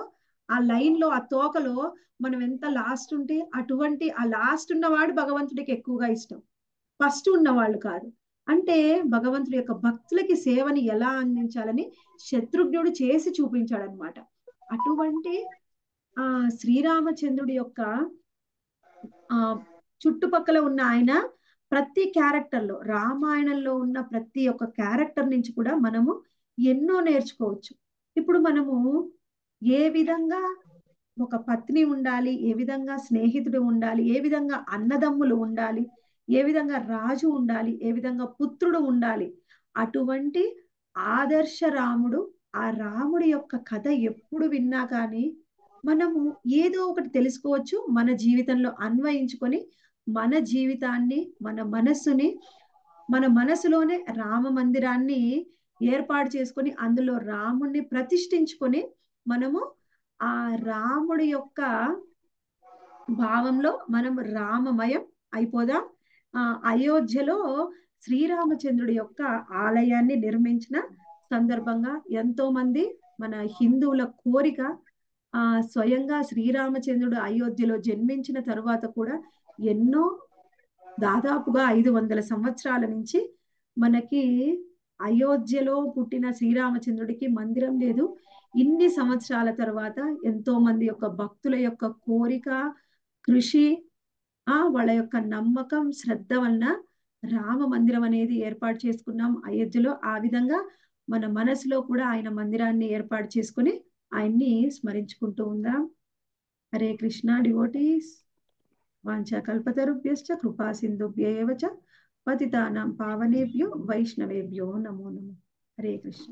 ఆ లైన్ లో ఆ తోకలో మనం ఎంత లాస్ట్ ఉంటే అటువంటి ఆ లాస్ట్ ఉన్నవాడు భగవంతుడికి ఎక్కువగా ఇష్టం ఫస్ట్ ఉన్నవాళ్ళు కాదు అంటే భగవంతుడి యొక్క భక్తులకి సేవని ఎలా అందించాలని శత్రుఘ్నుడు చేసి చూపించాడనమాట అటువంటి ఆ శ్రీరామచంద్రుడి యొక్క ఆ చుట్టుపక్కల ఉన్న ఆయన ప్రతి క్యారెక్టర్ లో రామాయణంలో ఉన్న ప్రతి ఒక్క క్యారెక్టర్ నుంచి కూడా మనము ఎన్నో నేర్చుకోవచ్చు ఇప్పుడు మనము ఏ విధంగా ఒక పత్ని ఉండాలి ఏ విధంగా స్నేహితుడు ఉండాలి ఏ విధంగా అన్నదమ్ములు ఉండాలి ఏ విధంగా రాజు ఉండాలి ఏ విధంగా పుత్రుడు ఉండాలి అటువంటి ఆదర్శ రాముడు ఆ రాముడి యొక్క కథ ఎప్పుడు విన్నా కానీ మనము ఏదో ఒకటి తెలుసుకోవచ్చు మన జీవితంలో అన్వయించుకొని మన జీవితాన్ని మన మనస్సుని మన మనసులోనే రామ మందిరాన్ని ఏర్పాటు చేసుకొని అందులో రాముణ్ణి ప్రతిష్ఠించుకొని మనము ఆ రాముడి యొక్క భావంలో మనం రామమయం అయిపోదాం ఆ అయోధ్యలో శ్రీరామచంద్రుడి యొక్క ఆలయాన్ని నిర్మించిన సందర్భంగా ఎంతో మంది మన హిందువుల కోరిక ఆ స్వయంగా శ్రీరామచంద్రుడు అయోధ్యలో జన్మించిన తరువాత కూడా ఎన్నో దాదాపుగా ఐదు వందల సంవత్సరాల నుంచి మనకి అయోధ్యలో పుట్టిన శ్రీరామచంద్రుడికి మందిరం లేదు ఇన్ని సంవత్సరాల తర్వాత ఎంతో మంది యొక్క భక్తుల యొక్క కోరిక కృషి ఆ వాళ్ళ యొక్క నమ్మకం శ్రద్ధ వలన రామ మందిరం అనేది ఏర్పాటు చేసుకున్నాం అయోధ్యలో ఆ విధంగా మన మనసులో కూడా ఆయన మందిరాన్ని ఏర్పాటు చేసుకుని ఆయన్ని స్మరించుకుంటూ ఉందాం హరే కృష్ణ డివోటీస్ వాంఛా కల్పతరుభ్యశ్చ కృపా సింధుభ్య ఏవ చ పతితానాం పావనేభ్యో వైష్ణవేభ్యో నమో నమో హరే కృష్ణ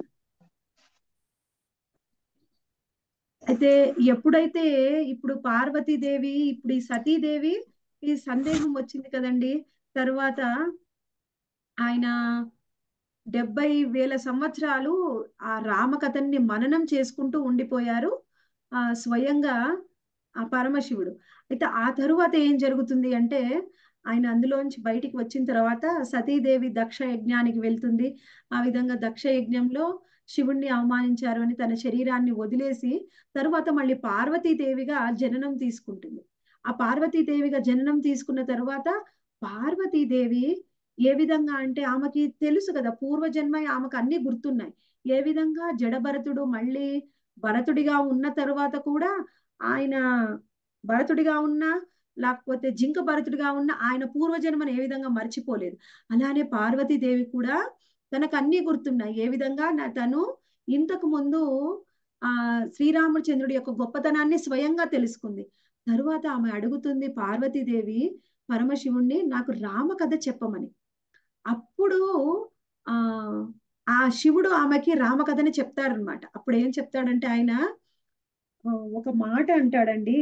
అయితే ఎప్పుడైతే ఇప్పుడు పార్వతీదేవి ఇప్పుడు ఈ సతీదేవి ఈ సందేహం వచ్చింది కదండి తర్వాత ఆయన డెబ్బై వేల సంవత్సరాలు ఆ రామకథని మననం చేసుకుంటూ ఉండిపోయారు ఆ స్వయంగా ఆ పరమశివుడు అయితే ఆ తరువాత ఏం జరుగుతుంది అంటే ఆయన అందులోంచి బయటికి వచ్చిన తర్వాత సతీదేవి దక్ష యజ్ఞానికి వెళ్తుంది ఆ విధంగా దక్ష యజ్ఞంలో శివుణ్ణి అవమానించారు అని తన శరీరాన్ని వదిలేసి తరువాత మళ్ళీ పార్వతీదేవిగా జననం తీసుకుంటుంది ఆ పార్వతీదేవిగా జననం తీసుకున్న తరువాత పార్వతీదేవి ఏ విధంగా అంటే ఆమెకి తెలుసు కదా పూర్వజన్మ ఆమెకు అన్ని గుర్తున్నాయి ఏ విధంగా జడభరతుడు మళ్ళీ భరతుడిగా ఉన్న తరువాత కూడా ఆయన భరతుడిగా ఉన్నా లేకపోతే జింక భరతుడిగా ఉన్న ఆయన పూర్వజన్మను ఏ విధంగా మర్చిపోలేదు అలానే పార్వతీదేవి కూడా తనకు అన్ని గుర్తున్నాయి ఏ విధంగా నా తను ఇంతకు ముందు ఆ శ్రీరామచంద్రుడి యొక్క గొప్పతనాన్ని స్వయంగా తెలుసుకుంది తరువాత ఆమె అడుగుతుంది పార్వతీదేవి పరమశివుణ్ణి నాకు రామ కథ చెప్పమని అప్పుడు ఆ ఆ శివుడు ఆమెకి రామకథని చెప్తాడనమాట అప్పుడు ఏం చెప్తాడంటే ఆయన ఒక మాట అంటాడండి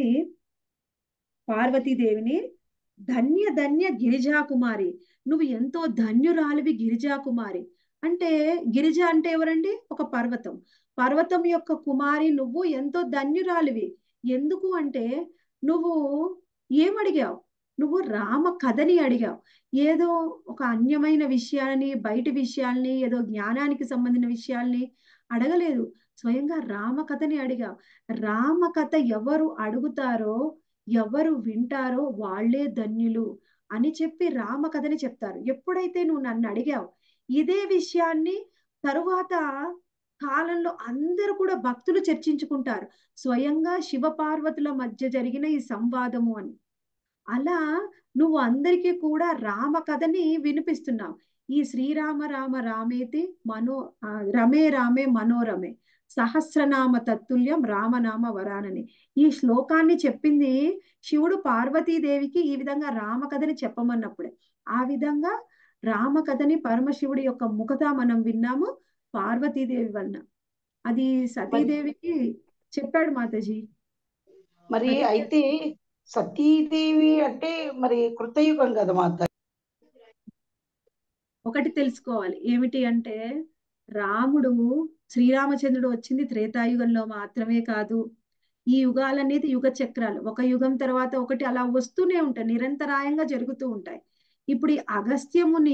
పార్వతీదేవిని ధన్య ధన్య గిరిజా కుమారి నువ్వు ఎంతో ధన్యురాలివి గిరిజా కుమారి అంటే గిరిజ అంటే ఎవరండి ఒక పర్వతం పర్వతం యొక్క కుమారి నువ్వు ఎంతో ధన్యురాలివి ఎందుకు అంటే నువ్వు ఏమడిగావు నువ్వు రామ కథని అడిగావు ఏదో ఒక అన్యమైన విషయాలని బయటి విషయాల్ని ఏదో జ్ఞానానికి సంబంధించిన విషయాల్ని అడగలేదు స్వయంగా రామ కథని అడిగావు రామ కథ ఎవరు అడుగుతారో ఎవరు వింటారో వాళ్లే ధన్యులు అని చెప్పి రామ కథని చెప్తారు ఎప్పుడైతే నువ్వు నన్ను అడిగావు ఇదే విషయాన్ని తరువాత కాలంలో అందరూ కూడా భక్తులు చర్చించుకుంటారు స్వయంగా శివ పార్వతుల మధ్య జరిగిన ఈ సంవాదము అని అలా నువ్వు అందరికీ కూడా రామ కథని వినిపిస్తున్నావు ఈ శ్రీరామ రామ రామేతి మనో రమే రామే మనోరమే సహస్రనామ తత్తుల్యం రామనామ వరానని ఈ శ్లోకాన్ని చెప్పింది శివుడు పార్వతీదేవికి ఈ విధంగా రామకథని చెప్పమన్నప్పుడే ఆ విధంగా రామకథని పరమశివుడి యొక్క ముఖత మనం విన్నాము పార్వతీదేవి వలన అది సతీదేవికి చెప్పాడు మాతాజీ మరి అయితే సతీదేవి అంటే మరి కృతయుగం కదా మాత ఒకటి తెలుసుకోవాలి ఏమిటి అంటే రాముడు శ్రీరామచంద్రుడు వచ్చింది త్రేతాయుగంలో మాత్రమే కాదు ఈ యుగాలనేది యుగ చక్రాలు ఒక యుగం తర్వాత ఒకటి అలా వస్తూనే ఉంటాయి నిరంతరాయంగా జరుగుతూ ఉంటాయి ఇప్పుడు ఈ అగస్త్యముని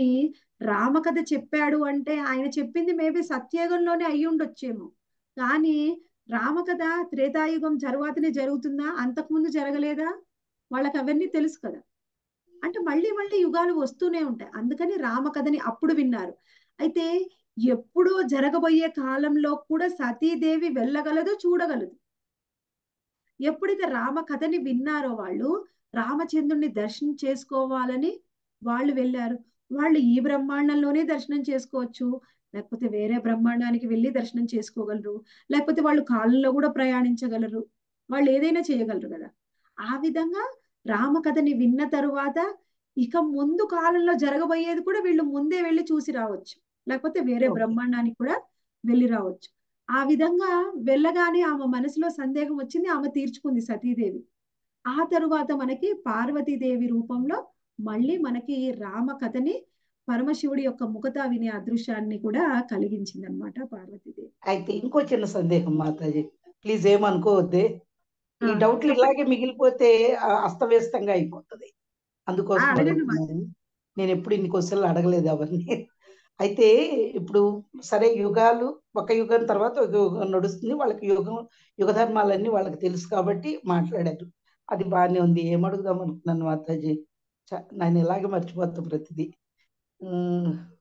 రామకథ చెప్పాడు అంటే ఆయన చెప్పింది మేబీ సత్యయుగంలోనే అయి ఉండొచ్చేమో కానీ రామకథ త్రేతాయుగం తరువాతనే జరుగుతుందా అంతకుముందు జరగలేదా వాళ్ళకి అవన్నీ తెలుసు కదా అంటే మళ్ళీ మళ్ళీ యుగాలు వస్తూనే ఉంటాయి అందుకని రామకథని అప్పుడు విన్నారు అయితే ఎప్పుడో జరగబోయే కాలంలో కూడా సతీదేవి వెళ్ళగలదు చూడగలదు ఎప్పుడైతే రామ కథని విన్నారో వాళ్ళు రామచంద్రుడిని దర్శనం చేసుకోవాలని వాళ్ళు వెళ్ళారు వాళ్ళు ఈ బ్రహ్మాండంలోనే దర్శనం చేసుకోవచ్చు లేకపోతే వేరే బ్రహ్మాండానికి వెళ్ళి దర్శనం చేసుకోగలరు లేకపోతే వాళ్ళు కాలంలో కూడా ప్రయాణించగలరు వాళ్ళు ఏదైనా చేయగలరు కదా ఆ విధంగా రామకథని విన్న తరువాత ఇక ముందు కాలంలో జరగబోయేది కూడా వీళ్ళు ముందే వెళ్ళి చూసి రావచ్చు లేకపోతే వేరే Okay. బ్రహ్మాండానికి కూడా వెళ్ళి రావచ్చు ఆ విధంగా వెళ్ళగానే ఆమె మనసులో సందేహం వచ్చింది ఆమె తీర్చుకుంది సతీదేవి ఆ తరువాత మనకి పార్వతీదేవి రూపంలో మళ్ళీ మనకి రామ కథని పరమశివుడి యొక్క ముఖత వినే అదృశ్యాన్ని కూడా కలిగించింది అనమాట పార్వతీదేవి అయితే ఇంకో చిన్న సందేహం మాతాజీ ప్లీజ్ ఏమనుకోవద్దే ఈ ఆ, డౌట్లు చెప్పండి. ఇలాగే మిగిలిపోతే ఆ, అస్తవ్యస్తంగా అయిపోతుంది అందుకోసం ఆ, అడగండి అడుగుతున్నాను నేను ఎప్పుడు ఇన్ని క్వశ్చన్లు అడగలేదు అవన్నీ అయితే ఇప్పుడు సరే యుగాలు ఒక యుగం తర్వాత ఒక యుగం నడుస్తుంది వాళ్ళకి యుగం యుగ ధర్మాలన్నీ వాళ్ళకి తెలుసు కాబట్టి మాట్లాడారు అది బాగానే ఉంది ఏం అడుగుదాం అనుకున్నాను మాతాజీ చ- నేను ఇలాగే మర్చిపోతా ప్రతిదీ ఉమ్,